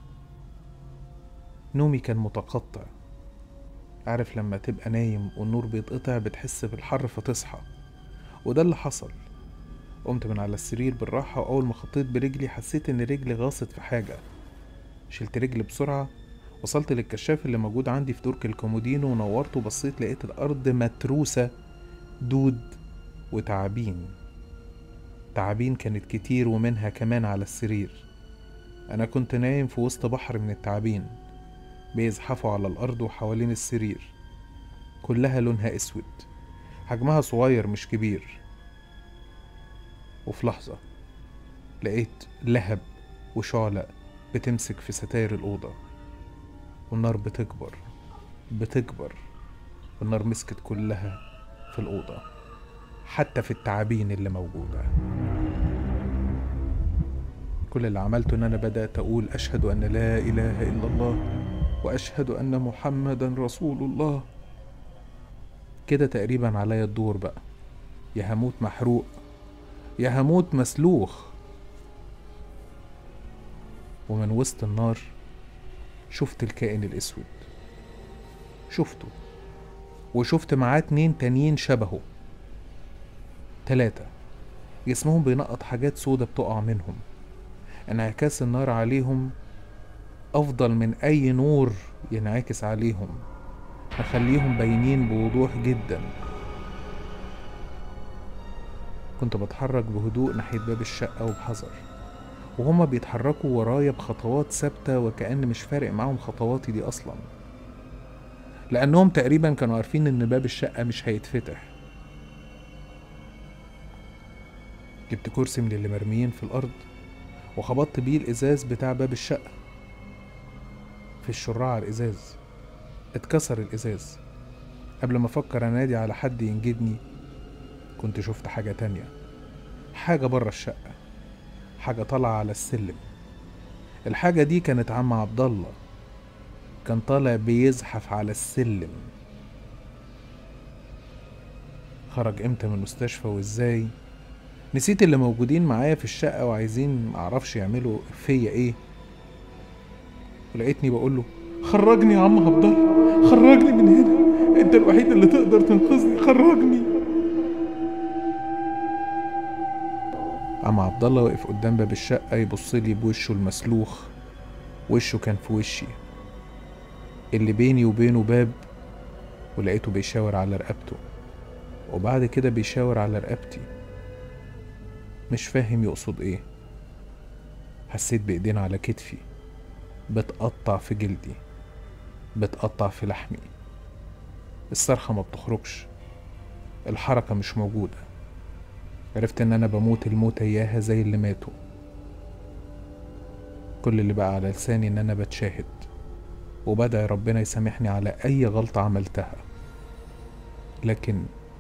C: نومي كان متقطع عارف لما تبقى نايم والنور بيتقطع بتحس بالحر فتصحى وده اللي حصل قمت من على السرير بالراحة وأول ما خطيت برجلي حسيت إن رجلي غاصت في حاجة شلت رجلي بسرعة وصلت للكشاف اللي موجود عندي في درج الكومودينو ونورته وبصيت لقيت الأرض متروسة دود وتعابين تعابين كانت كتير ومنها كمان على السرير أنا كنت نايم في وسط بحر من التعابين بيزحفوا على الأرض وحوالين السرير كلها لونها أسود حجمها صغير مش كبير وفي لحظة لقيت لهب وشعلة بتمسك في ستاير الأوضة والنار بتكبر بتكبر النار مسكت كلها في الأوضة حتى في التعابين اللي موجودة كل اللي عملته ان انا بدأت اقول اشهد ان لا اله الا الله واشهد ان محمدا رسول الله كده تقريبا عليا الدور بقى يا هموت محروق يا هموت مسلوخ ومن وسط النار شفت الكائن الاسود شفته وشفت معاه اتنين تانيين شبهه تلاتة جسمهم بينقط حاجات سودة بتقع منهم انعكاس النار عليهم أفضل من أي نور ينعكس عليهم مخليهم باينين بوضوح جدا كنت بتحرك بهدوء ناحية باب الشقة وبحذر وهما بيتحركوا ورايا بخطوات ثابتة وكأن مش فارق معاهم خطواتي دي أصلا لأنهم تقريبا كانوا عارفين إن باب الشقة مش هيتفتح جبت كرسي من اللي مرميين في الأرض وخبطت بيه الإزاز بتاع باب الشقة في الشراع الإزاز اتكسر الإزاز قبل ما أفكر أنادي على حد ينجدني كنت شفت حاجة تانية حاجة برا الشقة حاجة طالعة على السلم الحاجة دي كانت عم عبد الله كان طالع بيزحف على السلم خرج امتى من المستشفى وازاي نسيت اللي موجودين معايا في الشقة وعايزين معرفش يعملوا فيا ايه ولقيتني بقوله خرجني يا عم عبد الله خرجني من هنا انت الوحيد اللي تقدر تنقذني خرجني عم عبد الله واقف قدام باب الشقة يبص لي بوشه المسلوخ وشه كان في وشي اللي بيني وبينه باب ولقيته بيشاور على رقبته وبعد كده بيشاور على رقبتي مش فاهم يقصد ايه حسيت بايدين على كتفي بتقطع في جلدي بتقطع في لحمي الصرخة ما بتخرجش الحركة مش موجودة عرفت ان انا بموت الموت اياها زي اللي ماتوا كل اللي بقى على لساني ان انا بتشاهد وبدعي ربنا يسامحني على اي غلطة عملتها لكن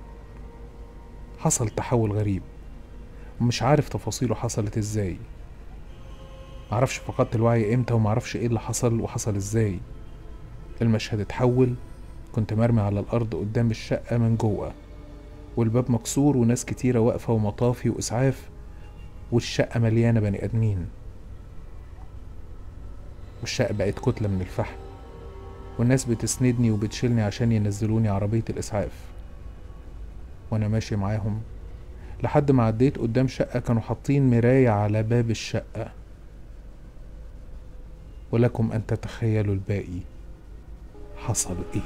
C: حصل تحول غريب ومش عارف تفاصيله حصلت ازاي معرفش فقدت الوعي امتى ومعرفش ايه اللي حصل وحصل ازاي المشهد اتحول كنت مرمي على الارض قدام الشقة من جوه والباب مكسور وناس كتيرة واقفة ومطافي وإسعاف والشقة مليانة بني آدمين والشقة بقت كتلة من الفحم والناس بتسندني وبتشيلني عشان ينزلوني عربية الإسعاف وأنا ماشي معاهم لحد ما عديت قدام شقة كانوا حاطين مراية على باب الشقة ولكم أن تتخيلوا الباقي حصل إيه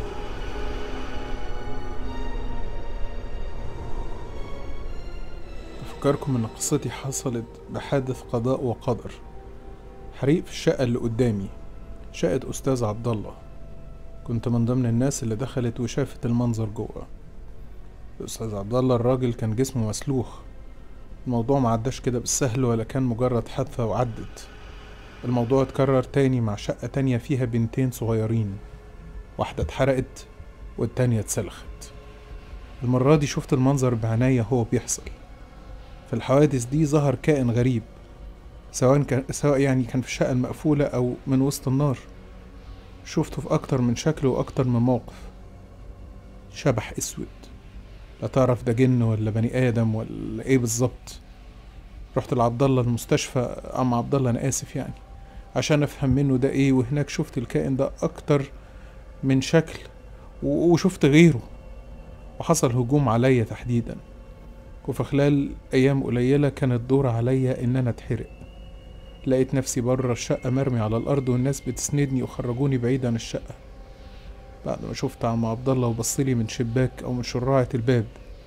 C: أفكركم إن قصتي حصلت بحادث قضاء وقدر حريق في الشقة اللي قدامي شقة أستاذ عبد الله كنت من ضمن الناس اللي دخلت وشافت المنظر جوه الأستاذ عبد الله الراجل كان جسمه مسلوخ الموضوع معداش كده بالسهل ولا كان مجرد حادثة وعدت الموضوع اتكرر تاني مع شقة تانية فيها بنتين صغيرين واحدة اتحرقت والتانية اتسلخت المرة دي شفت المنظر بعناية هو بيحصل في الحوادث دي ظهر كائن غريب سواء كان سواء يعني كان في الشقة المقفولة أو من وسط النار شفته في أكتر من شكل وأكتر من موقف شبح أسود لا تعرف ده جن ولا بني آدم ولا إيه بالظبط رحت لعبد الله المستشفى عم عبد الله أنا آسف يعني عشان أفهم منه ده إيه وهناك شفت الكائن ده أكتر من شكل و- وشفت غيره وحصل هجوم عليا تحديدا وفي خلال أيام قليلة كانت دور عليا إن أنا أتحرق لقيت نفسي بره الشقة مرمي على الأرض والناس بتسندني وخرجوني بعيد عن الشقة بعد ما شفت عم عبد الله وبصلي من شباك أو من شراعة الباب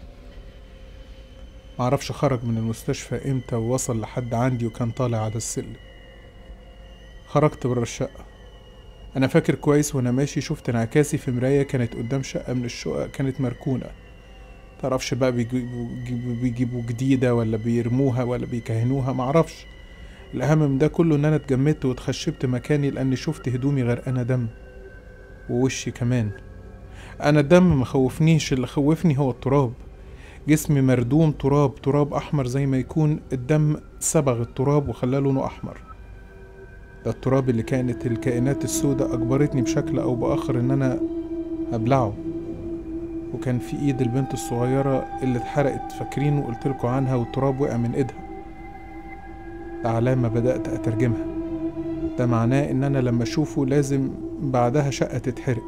C: معرفش خرج من المستشفى امتى ووصل لحد عندي وكان طالع على السلم خرجت بره الشقة أنا فاكر كويس وأنا ماشي شفت انعكاسي في مراية كانت قدام شقة من الشقق كانت مركونة تعرفش بقى بيجيبوا, بيجيبوا- بيجيبوا جديدة ولا بيرموها ولا بيكهنوها معرفش الأهم من ده كله إن أنا اتجمدت واتخشبت مكاني لأني شفت هدومي غرقانة دم ووشي كمان أنا الدم مخوفنيش اللي خوفني هو التراب جسمي مردوم تراب تراب احمر زي ما يكون الدم صبغ التراب وخلاه لونه احمر ده التراب اللي كانت الكائنات السوداء اجبرتني بشكل او باخر ان انا ابلعه وكان في ايد البنت الصغيرة اللي اتحرقت فاكرين وقلت لكم عنها والتراب وقع من ايدها ده علامة بدأت أترجمها ده معناه إن أنا لما أشوفه لازم بعدها شقة تتحرق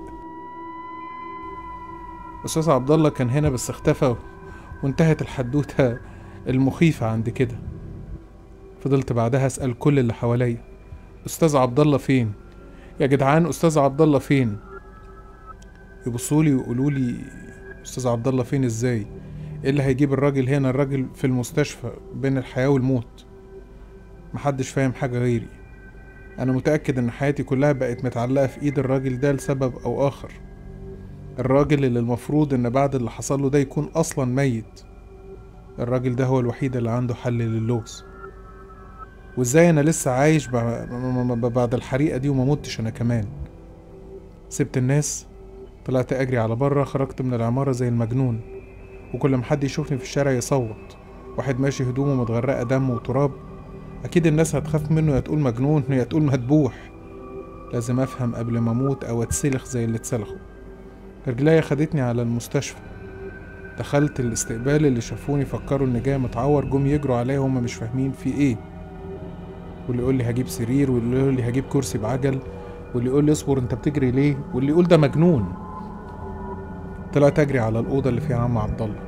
C: أستاذ عبد الله كان هنا بس اختفى وانتهت الحدوتة المخيفة عند كده فضلت بعدها أسأل كل اللي حواليا أستاذ عبد الله فين؟ يا جدعان أستاذ عبد الله فين؟ يبصولي ويقولوا لي أستاذ عبد الله فين إزاي؟ إيه اللي هيجيب الراجل هنا الراجل في المستشفى بين الحياة والموت محدش فاهم حاجة غيري أنا متأكد إن حياتي كلها بقت متعلقة في إيد الراجل ده لسبب أو آخر الراجل اللي المفروض إن بعد اللي حصل له ده يكون أصلا ميت الراجل ده هو الوحيد اللي عنده حل للغز وإزاي أنا لسه عايش بع- م- م- بعد الحريقة دي وما متش أنا كمان سبت الناس طلعت أجري على بره خرجت من العمارة زي المجنون وكل ما حد يشوفني في الشارع يصوت واحد ماشي هدومه متغرقة دم وتراب أكيد الناس هتخاف منه يا تقول مجنون يا تقول مدبوح لازم أفهم قبل ما أموت أو أتسلخ زي اللي اتسلخوا رجليا خدتني على المستشفى دخلت الاستقبال اللي شافوني فكروا إني جاي متعور جم يجروا عليا هما مش فاهمين في إيه واللي يقول لي هجيب سرير واللي يقول لي هجيب كرسي بعجل واللي يقول لي اصبر انت بتجري ليه واللي يقول ده مجنون طلعت اجري على الاوضه اللي فيها عم عبد الله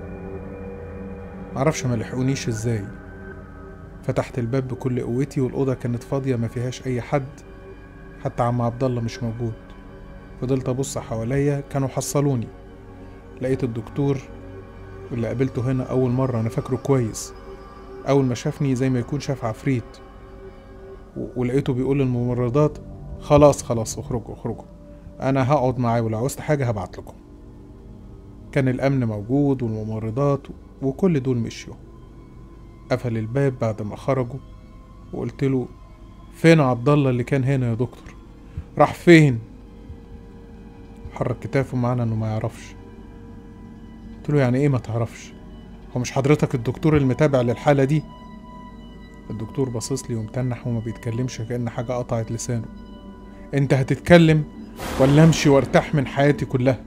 C: معرفش ما لحقونيش ازاي فتحت الباب بكل قوتي والاوضه كانت فاضيه ما فيهاش اي حد حتى عم عبد الله مش موجود فضلت ابص حواليا كانوا حصلوني لقيت الدكتور اللي قابلته هنا اول مره انا فاكره كويس اول ما شافني زي ما يكون شاف عفريت و- ولقيته بيقول للممرضات خلاص خلاص اخرجوا اخرجوا انا هقعد معاه ولو عوزت حاجه هبعت لكم كان الامن موجود والممرضات وكل دول مشيوا قفل الباب بعد ما خرجوا وقلت له فين عبد الله اللي كان هنا يا دكتور راح فين حرك كتافه معانا انه ما يعرفش قلت له يعني ايه ما تعرفش هو مش حضرتك الدكتور المتابع للحاله دي الدكتور باصص لي ومتنح وما بيتكلمش كأن حاجة قطعت لسانه انت هتتكلم ولا امشي وارتاح من حياتي كلها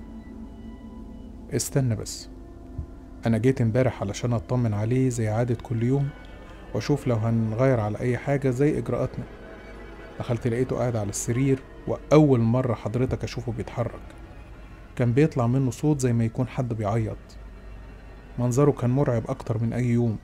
C: استنى بس انا جيت امبارح علشان اطمن عليه زي عادة كل يوم واشوف لو هنغير على اي حاجة زي اجراءاتنا دخلت لقيته قاعد على السرير واول مرة حضرتك اشوفه بيتحرك كان بيطلع منه صوت زي ما يكون حد بيعيط منظره كان مرعب اكتر من اي يوم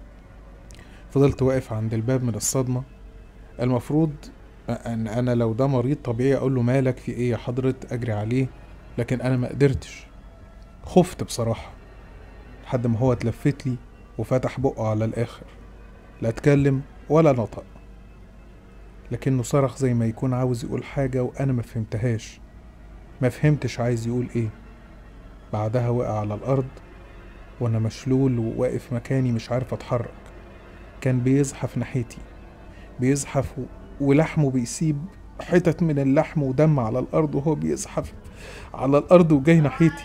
C: فضلت واقف عند الباب من الصدمة المفروض ان انا لو ده مريض طبيعي اقول له مالك في ايه يا حضرة اجري عليه لكن انا ما قدرتش خفت بصراحة لحد ما هو اتلفت لي وفتح بقه على الاخر لا اتكلم ولا نطق لكنه صرخ زي ما يكون عاوز يقول حاجة وانا ما فهمتهاش ما فهمتش عايز يقول ايه بعدها وقع على الارض وانا مشلول وواقف مكاني مش عارف اتحرك كان بيزحف ناحيتي بيزحف و- ولحمه بيسيب حتت من اللحم ودم على الأرض وهو بيزحف على الأرض وجاي ناحيتي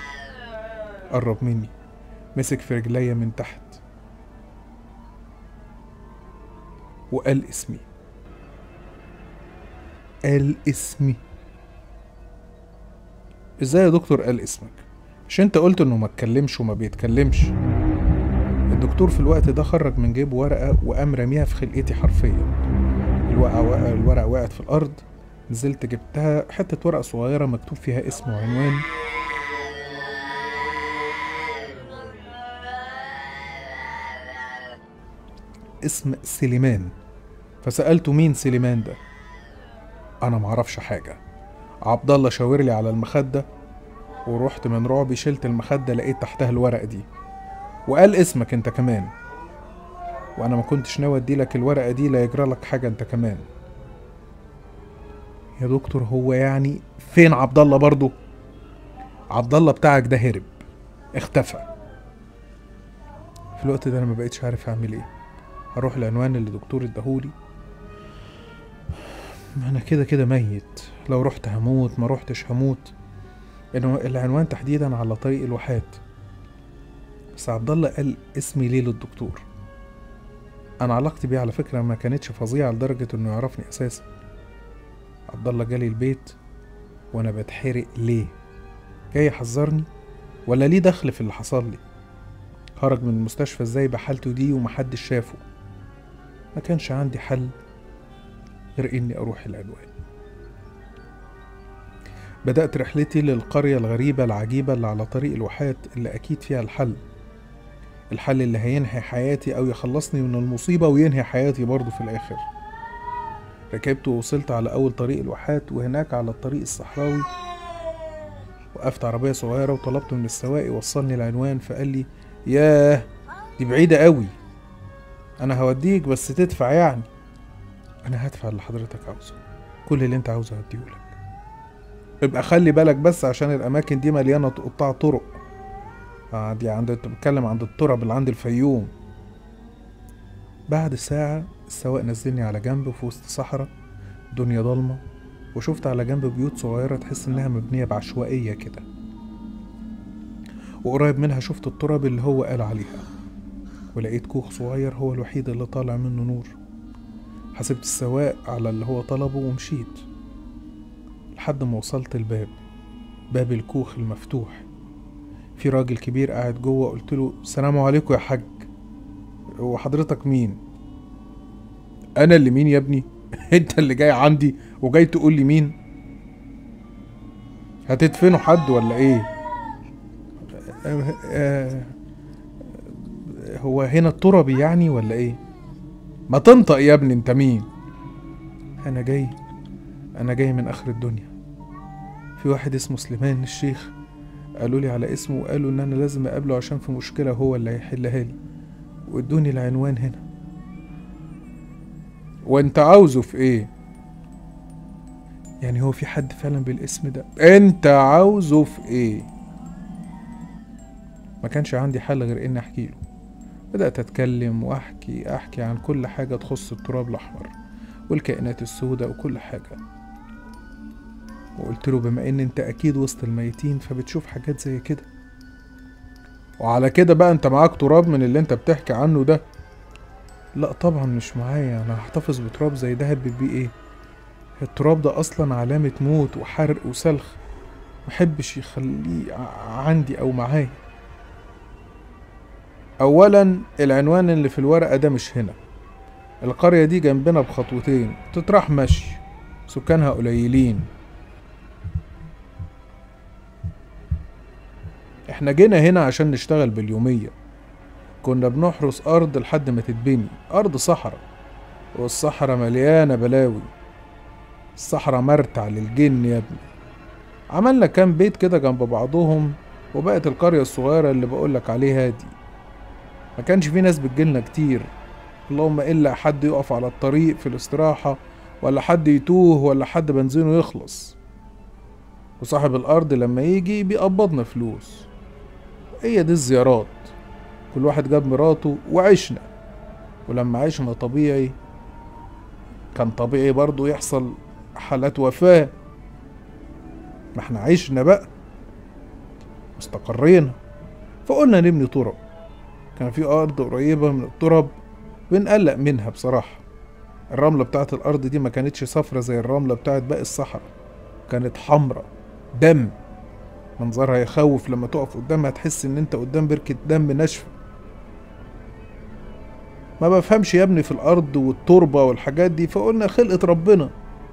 C: قرب مني مسك في رجليا من تحت وقال اسمي قال اسمي ازاي يا دكتور قال اسمك مش انت قلت انه ما اتكلمش وما بيتكلمش الدكتور في الوقت ده خرج من جيبه ورقة وقام رميها في خلقتي حرفيا الورقة وقع الورقة وقعت في الأرض نزلت جبتها حتة ورقة صغيرة مكتوب فيها اسم وعنوان اسم سليمان فسألته مين سليمان ده أنا معرفش حاجة عبد الله شاور لي على المخدة ورحت من رعبي شلت المخدة لقيت تحتها الورقة دي وقال اسمك انت كمان وانا ما كنتش ناوي اديلك الورقه دي لا يجرى لك حاجه انت كمان يا دكتور هو يعني فين عبد الله برضه عبد الله بتاعك ده هرب اختفى في الوقت ده انا ما بقتش عارف اعمل ايه هروح العنوان اللي دكتور اداهولي ما انا كده كده ميت لو رحت هموت ما رحتش هموت إنه العنوان تحديدا على طريق الواحات بس عبد الله قال اسمي ليه للدكتور انا علاقتي بيه على فكره ما كانتش فظيعه لدرجه انه يعرفني اساسا عبد الله جالي البيت وانا بتحرق ليه جاي يحذرني ولا ليه دخل في اللي حصل لي خرج من المستشفى ازاي بحالته دي ومحدش شافه ما كانش عندي حل غير اني اروح العنوان بدأت رحلتي للقرية الغريبة العجيبة اللي على طريق الواحات اللي أكيد فيها الحل الحل اللي هينهي حياتي أو يخلصني من المصيبة وينهي حياتي برضه في الآخر ركبت ووصلت على أول طريق الواحات وهناك على الطريق الصحراوي وقفت عربية صغيرة وطلبت من السواق يوصلني العنوان فقال لي ياه دي بعيدة قوي أنا هوديك بس تدفع يعني أنا هدفع اللي حضرتك عاوزه كل اللي أنت عاوزه هديهولك يبقى خلي بالك بس عشان الأماكن دي مليانة قطاع طرق آه دي عند انت بتتكلم عند التراب اللي عند الفيوم بعد ساعة السواق نزلني على جنب في وسط صحراء دنيا ضلمة وشفت على جنب بيوت صغيرة تحس إنها مبنية بعشوائية كده وقريب منها شفت التراب اللي هو قال عليها ولقيت كوخ صغير هو الوحيد اللي طالع منه نور حسبت السواق على اللي هو طلبه ومشيت لحد ما وصلت الباب باب الكوخ المفتوح في راجل كبير قاعد جوه قلت له السلام عليكم يا حاج هو حضرتك مين انا اللي مين يا ابني انت اللي جاي عندي وجاي تقول لي مين هتدفنوا حد ولا ايه آه، آه، هو هنا التربي يعني ولا ايه ما تنطق يا ابني انت مين انا جاي انا جاي من اخر الدنيا في واحد اسمه سليمان الشيخ قالوا لي على اسمه وقالوا ان انا لازم اقابله عشان في مشكله هو اللي هيحلها لي وادوني العنوان هنا وانت عاوزه في ايه يعني هو في حد فعلا بالاسم ده انت عاوزه في ايه ما كانش عندي حل غير اني احكي له بدات اتكلم واحكي احكي عن كل حاجه تخص التراب الاحمر والكائنات السوداء وكل حاجه وقلت له بما ان انت اكيد وسط الميتين فبتشوف حاجات زي كده وعلى كده بقى انت معاك تراب من اللي انت بتحكي عنه ده لا طبعا مش معايا انا هحتفظ بتراب زي ده هبب بيه ايه التراب ده اصلا علامة موت وحرق وسلخ محبش يخليه ع- عندي او معايا اولا العنوان اللي في الورقة ده مش هنا القرية دي جنبنا بخطوتين تطرح مشي سكانها قليلين احنا جينا هنا عشان نشتغل باليومية كنا بنحرس أرض لحد ما تتبني أرض صحراء والصحراء مليانة بلاوي الصحراء مرتع للجن يا ابني عملنا كام بيت كده جنب بعضهم وبقت القرية الصغيرة اللي بقولك عليها دي ما كانش في ناس بتجيلنا كتير اللهم إلا حد يقف على الطريق في الاستراحة ولا حد يتوه ولا حد بنزينه يخلص وصاحب الأرض لما يجي بيقبضنا فلوس هي دي الزيارات كل واحد جاب مراته وعشنا ولما عشنا طبيعي كان طبيعي برضو يحصل حالات وفاة ما احنا عشنا بقى استقرينا فقلنا نبني تراب كان في أرض قريبة من التراب بنقلق منها بصراحة الرملة بتاعت الأرض دي ما كانتش صفرة زي الرملة بتاعت باقي الصحراء كانت حمرة دم منظرها يخوف لما تقف قدامها تحس ان انت قدام بركة دم ناشفة ما بفهمش يا ابني في الارض والتربة والحاجات دي فقلنا خلقة ربنا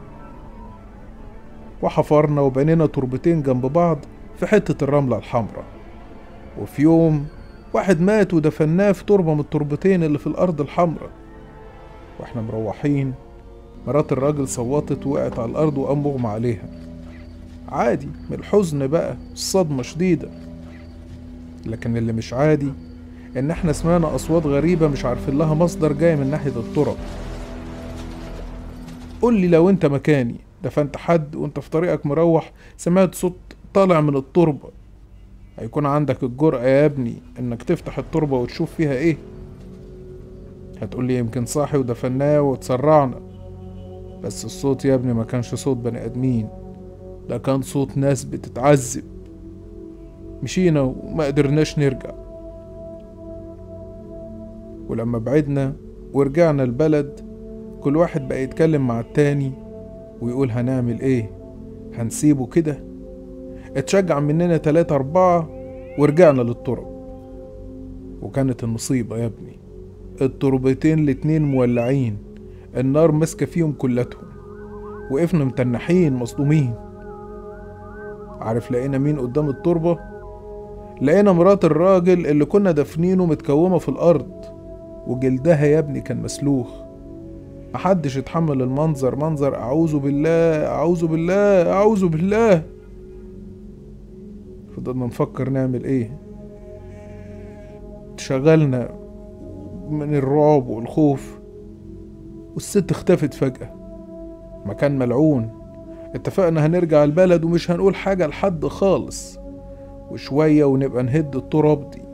C: وحفرنا وبنينا تربتين جنب بعض في حتة الرملة الحمراء وفي يوم واحد مات ودفناه في تربة من التربتين اللي في الأرض الحمراء واحنا مروحين مرات الراجل صوتت وقعت على الأرض وقام مغمى عليها عادي من الحزن بقى الصدمة شديدة لكن اللي مش عادي إن إحنا سمعنا أصوات غريبة مش عارفين لها مصدر جاي من ناحية التراب قول لي لو أنت مكاني دفنت حد وأنت في طريقك مروح سمعت صوت طالع من التربة هيكون عندك الجرأة يا ابني إنك تفتح التربة وتشوف فيها إيه هتقول لي يمكن صاحي ودفناه وتسرعنا بس الصوت يا ابني ما كانش صوت بني آدمين ده كان صوت ناس بتتعذب مشينا وما قدرناش نرجع ولما بعدنا ورجعنا البلد كل واحد بقى يتكلم مع التاني ويقول هنعمل ايه هنسيبه كده اتشجع مننا تلاتة أربعة ورجعنا للترب وكانت المصيبة يا ابني التربتين الاتنين مولعين النار ماسكة فيهم كلتهم وقفنا متنحين مصدومين عارف لقينا مين قدام التربة لقينا مرات الراجل اللي كنا دافنينه متكومة في الأرض وجلدها يا ابني كان مسلوخ محدش يتحمل المنظر منظر أعوذ بالله أعوذ بالله أعوذ بالله فضلنا نفكر نعمل ايه اتشغلنا من الرعب والخوف والست اختفت فجأة مكان ملعون اتفقنا هنرجع البلد ومش هنقول حاجة لحد خالص وشوية ونبقى نهد التراب دي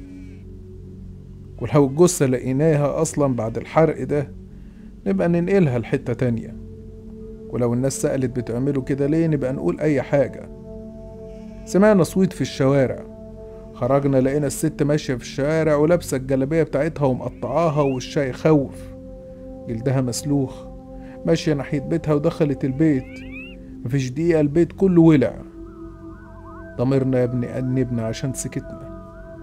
C: ولو الجثة لقيناها أصلا بعد الحرق ده نبقى ننقلها لحتة تانية ولو الناس سألت بتعملوا كده ليه نبقى نقول أي حاجة سمعنا صويت في الشوارع خرجنا لقينا الست ماشية في الشارع ولابسة الجلابية بتاعتها ومقطعاها والشاي خوف جلدها مسلوخ ماشية ناحية بيتها ودخلت البيت مفيش دقيقة البيت كله ولع ضميرنا يا ابني أنبنا عشان سكتنا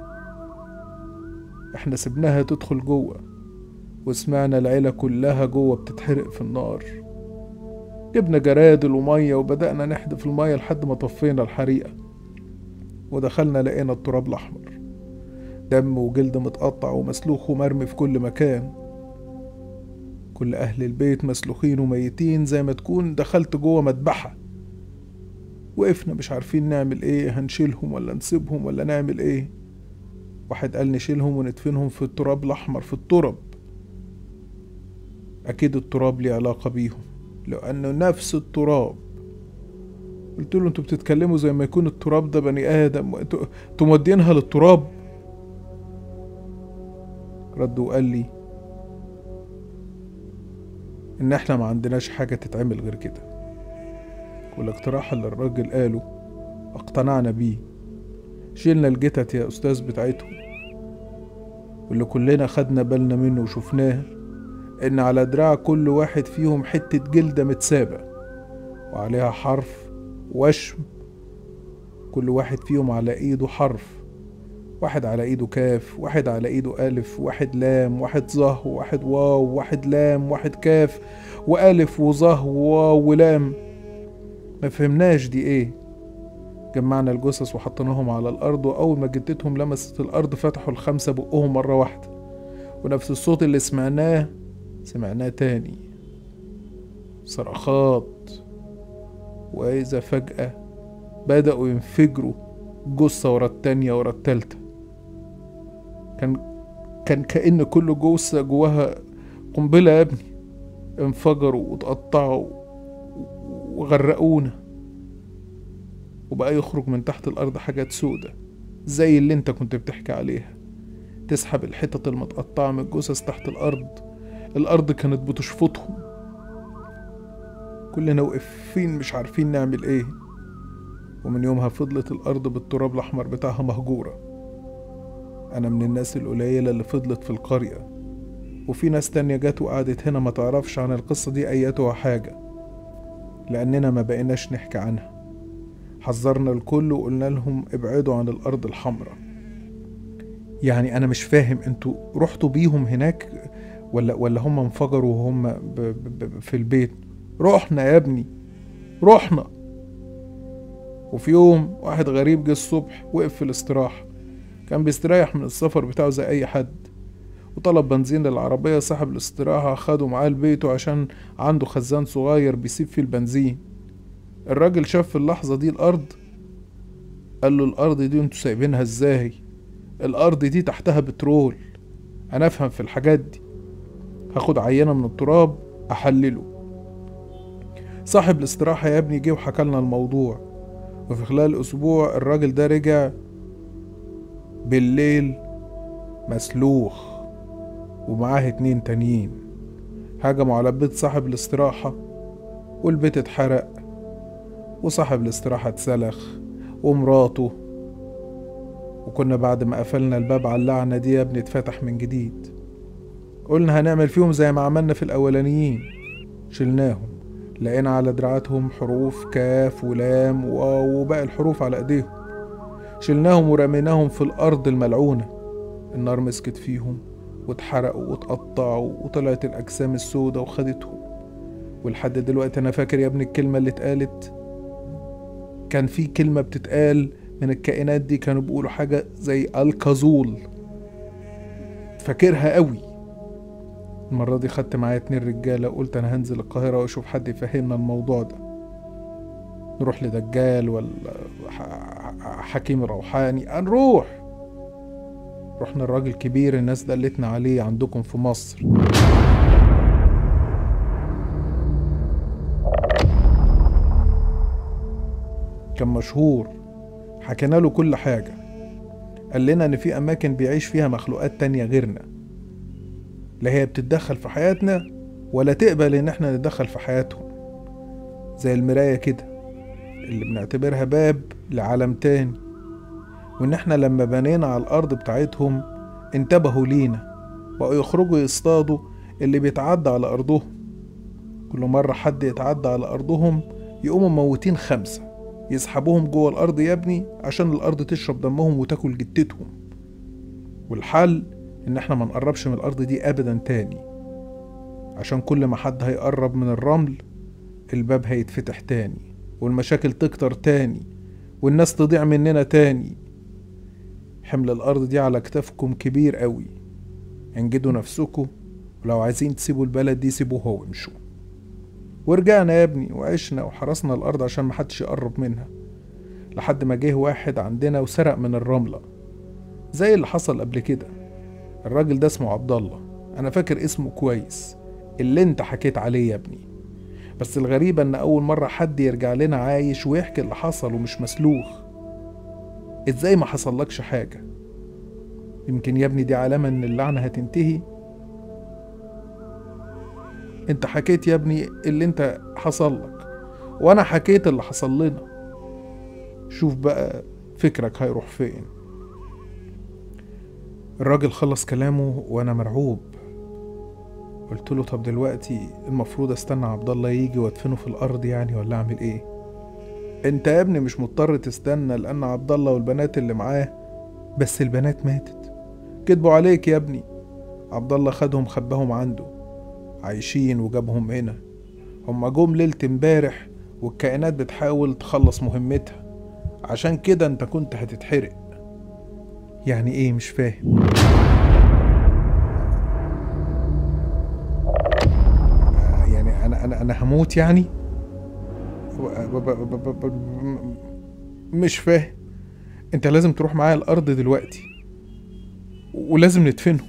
C: احنا سبناها تدخل جوه وسمعنا العيلة كلها جوه بتتحرق في النار جبنا جرادل ومية وبدأنا نحدف المية لحد ما طفينا الحريقة ودخلنا لقينا التراب الأحمر دم وجلد متقطع ومسلوخ ومرمي في كل مكان كل أهل البيت مسلوخين وميتين زي ما تكون دخلت جوه مذبحة وقفنا مش عارفين نعمل ايه هنشيلهم ولا نسيبهم ولا نعمل ايه واحد قال نشيلهم وندفنهم في التراب الأحمر في التراب أكيد التراب ليه علاقة بيهم لأنه نفس التراب قلت له انتوا بتتكلموا زي ما يكون التراب ده بني آدم وانتوا انتوا مودينها للتراب رد وقال لي إن إحنا ما عندناش حاجة تتعمل غير كده والاقتراح اللي الراجل قاله اقتنعنا بيه شيلنا الجتت يا أستاذ بتاعتهم واللي كلنا خدنا بالنا منه وشفناه إن على دراع كل واحد فيهم حتة جلدة متسابة وعليها حرف وشم كل واحد فيهم على إيده حرف واحد على إيده كاف واحد على إيده ألف واحد لام واحد ظه واحد واو واحد لام واحد كاف وألف وظه وواو ولام ما فهمناش دي إيه جمعنا الجثث وحطيناهم على الأرض وأول ما جدتهم لمست الأرض فتحوا الخمسة بقهم مرة واحدة ونفس الصوت اللي سمعناه سمعناه تاني صرخات وإذا فجأة بدأوا ينفجروا جثة ورا التانية ورا التالتة كان كان كأن كل جثة جواها قنبلة يا ابني انفجروا واتقطعوا وغرقونا وبقى يخرج من تحت الأرض حاجات سودة زي اللي انت كنت بتحكي عليها تسحب الحتت المتقطعة من الجثث تحت الأرض الأرض كانت بتشفطهم كلنا واقفين مش عارفين نعمل ايه ومن يومها فضلت الأرض بالتراب الأحمر بتاعها مهجورة أنا من الناس القليلة اللي فضلت في القرية وفي ناس تانية جت وقعدت هنا ما تعرفش عن القصة دي أياتها حاجة لأننا ما بقيناش نحكي عنها حذرنا الكل وقلنا لهم ابعدوا عن الأرض الحمراء يعني أنا مش فاهم انتوا رحتوا بيهم هناك ولا ولا هم انفجروا وهم ب ب ب في البيت رحنا يا ابني رحنا وفي يوم واحد غريب جه الصبح وقف في الاستراحة كان بيستريح من السفر بتاعه زي أي حد وطلب بنزين للعربية صاحب الاستراحة خده معاه لبيته عشان عنده خزان صغير بيسيب فيه البنزين الراجل شاف في اللحظة دي الأرض قال له الأرض دي انتوا سايبينها ازاي الأرض دي تحتها بترول أنا أفهم في الحاجات دي هاخد عينة من التراب أحلله صاحب الاستراحة يا ابني جه وحكالنا الموضوع وفي خلال أسبوع الراجل ده رجع بالليل مسلوخ ومعاه اتنين تانيين هجموا على بيت صاحب الاستراحة والبيت اتحرق وصاحب الاستراحة اتسلخ ومراته وكنا بعد ما قفلنا الباب على اللعنة دي يا ابني اتفتح من جديد قلنا هنعمل فيهم زي ما عملنا في الأولانيين شلناهم لقينا على دراعاتهم حروف كاف ولام وواو وباقي الحروف على ايديهم شلناهم ورميناهم في الأرض الملعونة النار مسكت فيهم واتحرقوا واتقطعوا وطلعت الأجسام السودة وخدتهم ولحد دلوقتي أنا فاكر يا ابني الكلمة اللي اتقالت كان في كلمة بتتقال من الكائنات دي كانوا بيقولوا حاجة زي الكازول فاكرها قوي المرة دي خدت معايا اتنين رجالة قلت أنا هنزل القاهرة وأشوف حد يفهمنا الموضوع ده نروح لدجال ولا ح- حكيم روحاني هنروح رحنا الراجل كبير الناس دلتنا عليه عندكم في مصر كان مشهور حكينا له كل حاجة قال لنا إن في أماكن بيعيش فيها مخلوقات تانية غيرنا لا هي بتتدخل في حياتنا ولا تقبل إن احنا نتدخل في حياتهم زي المراية كده اللي بنعتبرها باب لعالم تاني وإن احنا لما بنينا على الأرض بتاعتهم انتبهوا لينا بقوا يخرجوا يصطادوا اللي بيتعدى على أرضهم كل مرة حد يتعدى على أرضهم يقوموا موتين خمسة يسحبوهم جوه الأرض يا ابني عشان الأرض تشرب دمهم وتاكل جتتهم والحل إن احنا ما نقربش من الأرض دي أبدا تاني عشان كل ما حد هيقرب من الرمل الباب هيتفتح تاني والمشاكل تكتر تاني والناس تضيع مننا تاني حمل الأرض دي على كتافكم كبير قوي انجدوا نفسكم ولو عايزين تسيبوا البلد دي سيبوها وامشوا ورجعنا يا ابني وعشنا وحرسنا الأرض عشان محدش يقرب منها لحد ما جه واحد عندنا وسرق من الرملة زي اللي حصل قبل كده الراجل ده اسمه عبد الله أنا فاكر اسمه كويس اللي انت حكيت عليه يا ابني بس الغريبة إن أول مرة حد يرجع لنا عايش ويحكي اللي حصل ومش مسلوخ ازاي ما حصلكش حاجة يمكن يا ابني دي علامة إن اللعنة هتنتهي انت حكيت يا ابني اللي انت حصل لك وانا حكيت اللي حصل لنا شوف بقى فكرك هيروح فين الراجل خلص كلامه وانا مرعوب قلت له طب دلوقتي المفروض استنى عبد الله يجي وادفنه في الارض يعني ولا اعمل ايه انت يا ابني مش مضطر تستنى لان عبد الله والبنات اللي معاه بس البنات ماتت كدبوا عليك يا ابني عبد الله خدهم خباهم عنده عايشين وجابهم هنا هما جم ليلة امبارح والكائنات بتحاول تخلص مهمتها عشان كده انت كنت هتتحرق يعني ايه مش فاهم آه، يعني انا انا انا هموت يعني ب- ب- ب- ب- ب- مش فاهم انت لازم تروح معايا الارض دلوقتي ولازم ندفنه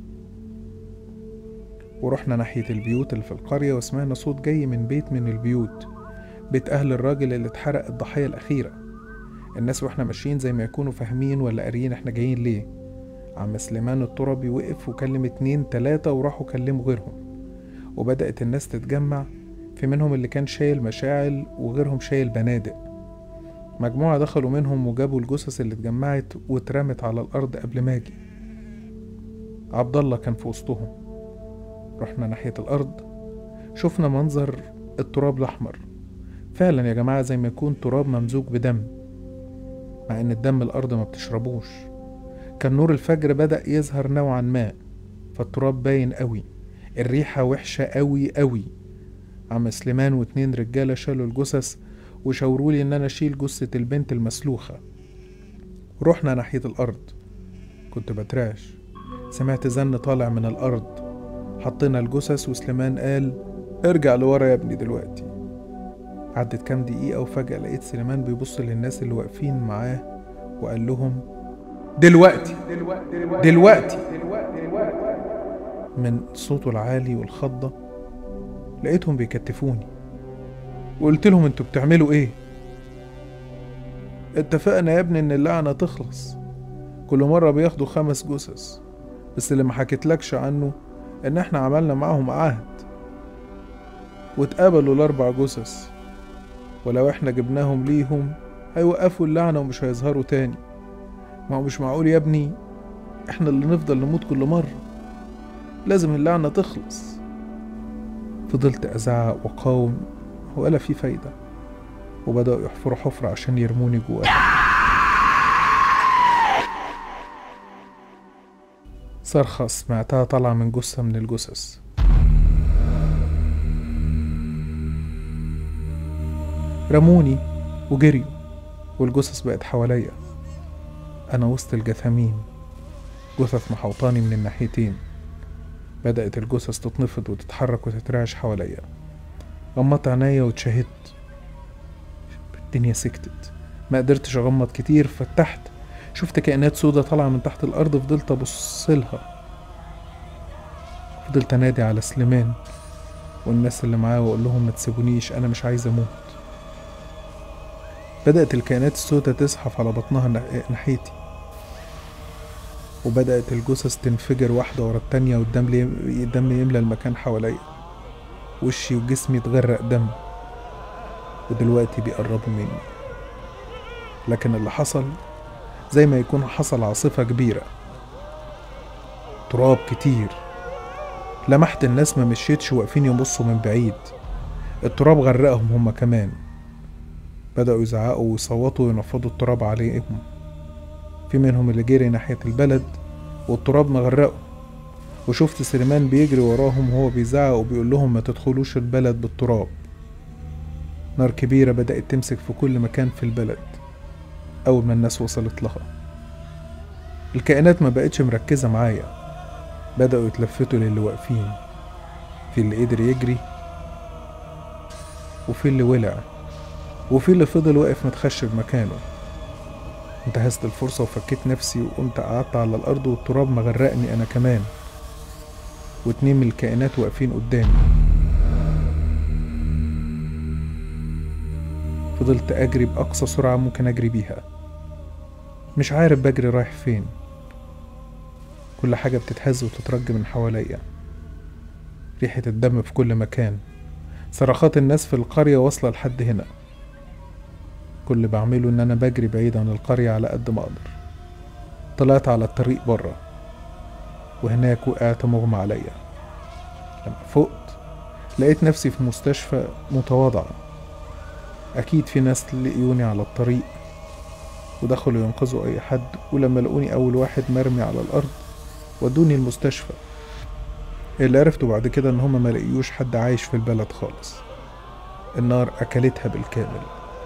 C: ورحنا ناحية البيوت اللي في القرية وسمعنا صوت جاي من بيت من البيوت بيت أهل الراجل اللي اتحرق الضحية الأخيرة الناس واحنا ماشيين زي ما يكونوا فاهمين ولا قاريين احنا جايين ليه عم سليمان التربي وقف وكلم اتنين تلاتة وراحوا كلموا غيرهم وبدأت الناس تتجمع في منهم اللي كان شايل مشاعل وغيرهم شايل بنادق مجموعة دخلوا منهم وجابوا الجثث اللي اتجمعت واترمت على الأرض قبل ما أجي عبد الله كان في وسطهم رحنا ناحية الأرض شفنا منظر التراب الأحمر فعلا يا جماعة زي ما يكون تراب ممزوج بدم مع إن الدم الأرض ما بتشربوش كان نور الفجر بدأ يظهر نوعا ما فالتراب باين قوي الريحة وحشة قوي قوي عم سليمان واتنين رجالة شالوا الجثث وشاورولي إن أنا أشيل جثة البنت المسلوخة رحنا ناحية الأرض كنت بترعش سمعت زن طالع من الأرض حطينا الجثث وسليمان قال ارجع لورا يا ابني دلوقتي عدت كام دقيقة وفجأة لقيت سليمان بيبص للناس اللي واقفين معاه وقال لهم دلوقتي دلوقتي من صوته العالي والخضة لقيتهم بيكتفوني وقلت لهم انتوا بتعملوا ايه اتفقنا يا ابني ان اللعنة تخلص كل مرة بياخدوا خمس جثث بس اللي ما حكيتلكش عنه ان احنا عملنا معاهم عهد واتقابلوا الاربع جثث ولو احنا جبناهم ليهم هيوقفوا اللعنة ومش هيظهروا تاني ما هو مش معقول يا ابني احنا اللي نفضل نموت كل مرة لازم اللعنة تخلص فضلت أزعق وأقاوم ولا في فايدة وبدأوا يحفروا حفرة عشان يرموني جواها صرخة سمعتها طالعة من جثة من الجثث رموني وجريوا والجثث بقت حواليا أنا وسط الجثامين جثث محوطاني من الناحيتين بدأت الجثث تتنفض وتتحرك وتترعش حواليا غمضت عينيا واتشهدت الدنيا سكتت ما قدرتش اغمض كتير فتحت شفت كائنات سودة طالعة من تحت الأرض فضلت أبص لها فضلت أنادي على سليمان والناس اللي معاه وأقول لهم ما تسيبونيش أنا مش عايز أموت بدأت الكائنات السودة تزحف على بطنها نح- ناحيتي وبدأت الجثث تنفجر واحدة ورا التانية والدم لي- الدم يملى المكان حواليا وشي وجسمي اتغرق دم ودلوقتي بيقربوا مني لكن اللي حصل زي ما يكون حصل عاصفة كبيرة تراب كتير لمحت الناس ما مشيتش واقفين يبصوا من بعيد التراب غرقهم هما كمان بدأوا يزعقوا ويصوتوا وينفضوا التراب عليهم في منهم اللي جري ناحية البلد والتراب مغرقه وشفت سليمان بيجري وراهم وهو بيزعق وبيقول لهم ما تدخلوش البلد بالتراب نار كبيرة بدأت تمسك في كل مكان في البلد أول ما الناس وصلت لها الكائنات ما بقتش مركزة معايا بدأوا يتلفتوا للي واقفين في اللي قدر يجري وفي اللي ولع وفي اللي فضل واقف متخشب مكانه انتهزت الفرصة وفكيت نفسي وقمت قعدت على الأرض والتراب مغرقني أنا كمان واتنين من الكائنات واقفين قدامي فضلت أجري بأقصى سرعة ممكن أجري بيها مش عارف بجري رايح فين كل حاجة بتتهز وتترج من حواليا ريحة الدم في كل مكان صرخات الناس في القرية واصلة لحد هنا كل اللي بعمله إن أنا بجري بعيد عن القرية على قد ما أقدر طلعت على الطريق برا وهناك وقعت مغمى عليا لما فقت لقيت نفسي في مستشفى متواضعة أكيد في ناس لقيوني على الطريق ودخلوا ينقذوا أي حد ولما لقوني أول واحد مرمي على الأرض ودوني المستشفى اللي عرفته بعد كده إن هما ما لقيوش حد عايش في البلد خالص النار أكلتها بالكامل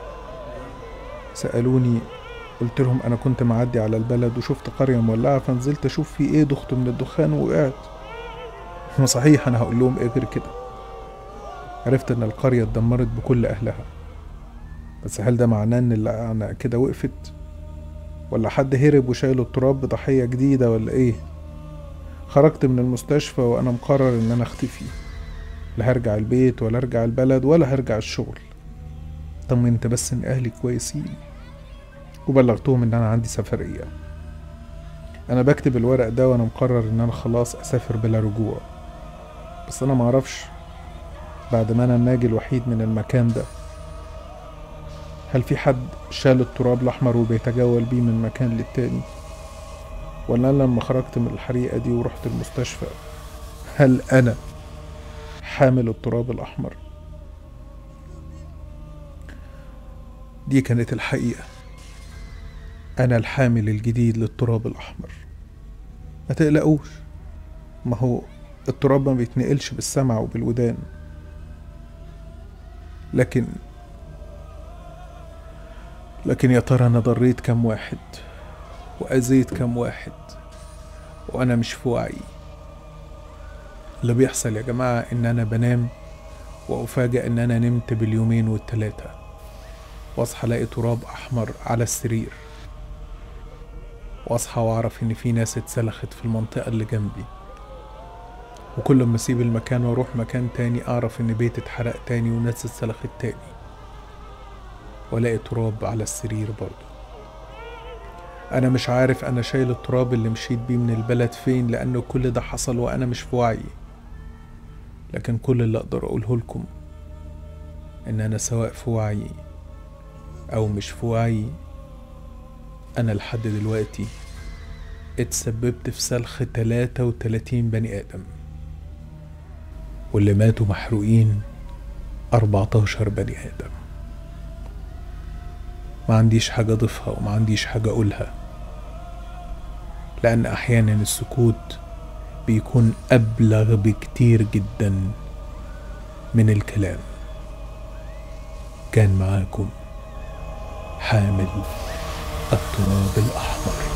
C: سألوني قلت لهم أنا كنت معدي على البلد وشفت قرية مولعة فنزلت أشوف في إيه دخت من الدخان ووقعت ما صحيح أنا هقول لهم إيه غير كده عرفت إن القرية اتدمرت بكل أهلها بس هل ده معناه إن اللعنة كده وقفت ولا حد هرب وشايل التراب بضحية جديدة ولا إيه خرجت من المستشفى وأنا مقرر إن أنا أختفي لا هرجع البيت ولا أرجع البلد ولا هرجع الشغل طمنت بس إن أهلي كويسين وبلغتهم إن أنا عندي سفرية أنا بكتب الورق ده وأنا مقرر إن أنا خلاص أسافر بلا رجوع بس أنا معرفش بعد ما أنا الناجي الوحيد من المكان ده هل في حد شال التراب الأحمر وبيتجول بيه من مكان للتاني ولا أنا لما خرجت من الحريقة دي ورحت المستشفى هل أنا حامل التراب الأحمر دي كانت الحقيقة أنا الحامل الجديد للتراب الأحمر ما تقلقوش ما هو التراب ما بيتنقلش بالسمع وبالودان لكن لكن يا ترى أنا ضريت كم واحد وأذيت كم واحد وأنا مش في وعي اللي بيحصل يا جماعة إن أنا بنام وأفاجأ إن أنا نمت باليومين والتلاتة وأصحى ألاقي تراب أحمر على السرير وأصحى وأعرف إن في ناس اتسلخت في المنطقة اللي جنبي وكل ما أسيب المكان وأروح مكان تاني أعرف إن بيت اتحرق تاني وناس اتسلخت تاني وألاقي تراب على السرير برضه أنا مش عارف أنا شايل التراب اللي مشيت بيه من البلد فين لأنه كل ده حصل وأنا مش في وعي لكن كل اللي أقدر أقوله لكم إن أنا سواء في وعي أو مش في وعي أنا لحد دلوقتي اتسببت في سلخ 33 بني آدم واللي ماتوا محروقين 14 بني آدم ما عنديش حاجة أضيفها وما عنديش حاجة أقولها لأن أحيانا السكوت بيكون أبلغ بكتير جدا من الكلام كان معاكم حامل التراب الأحمر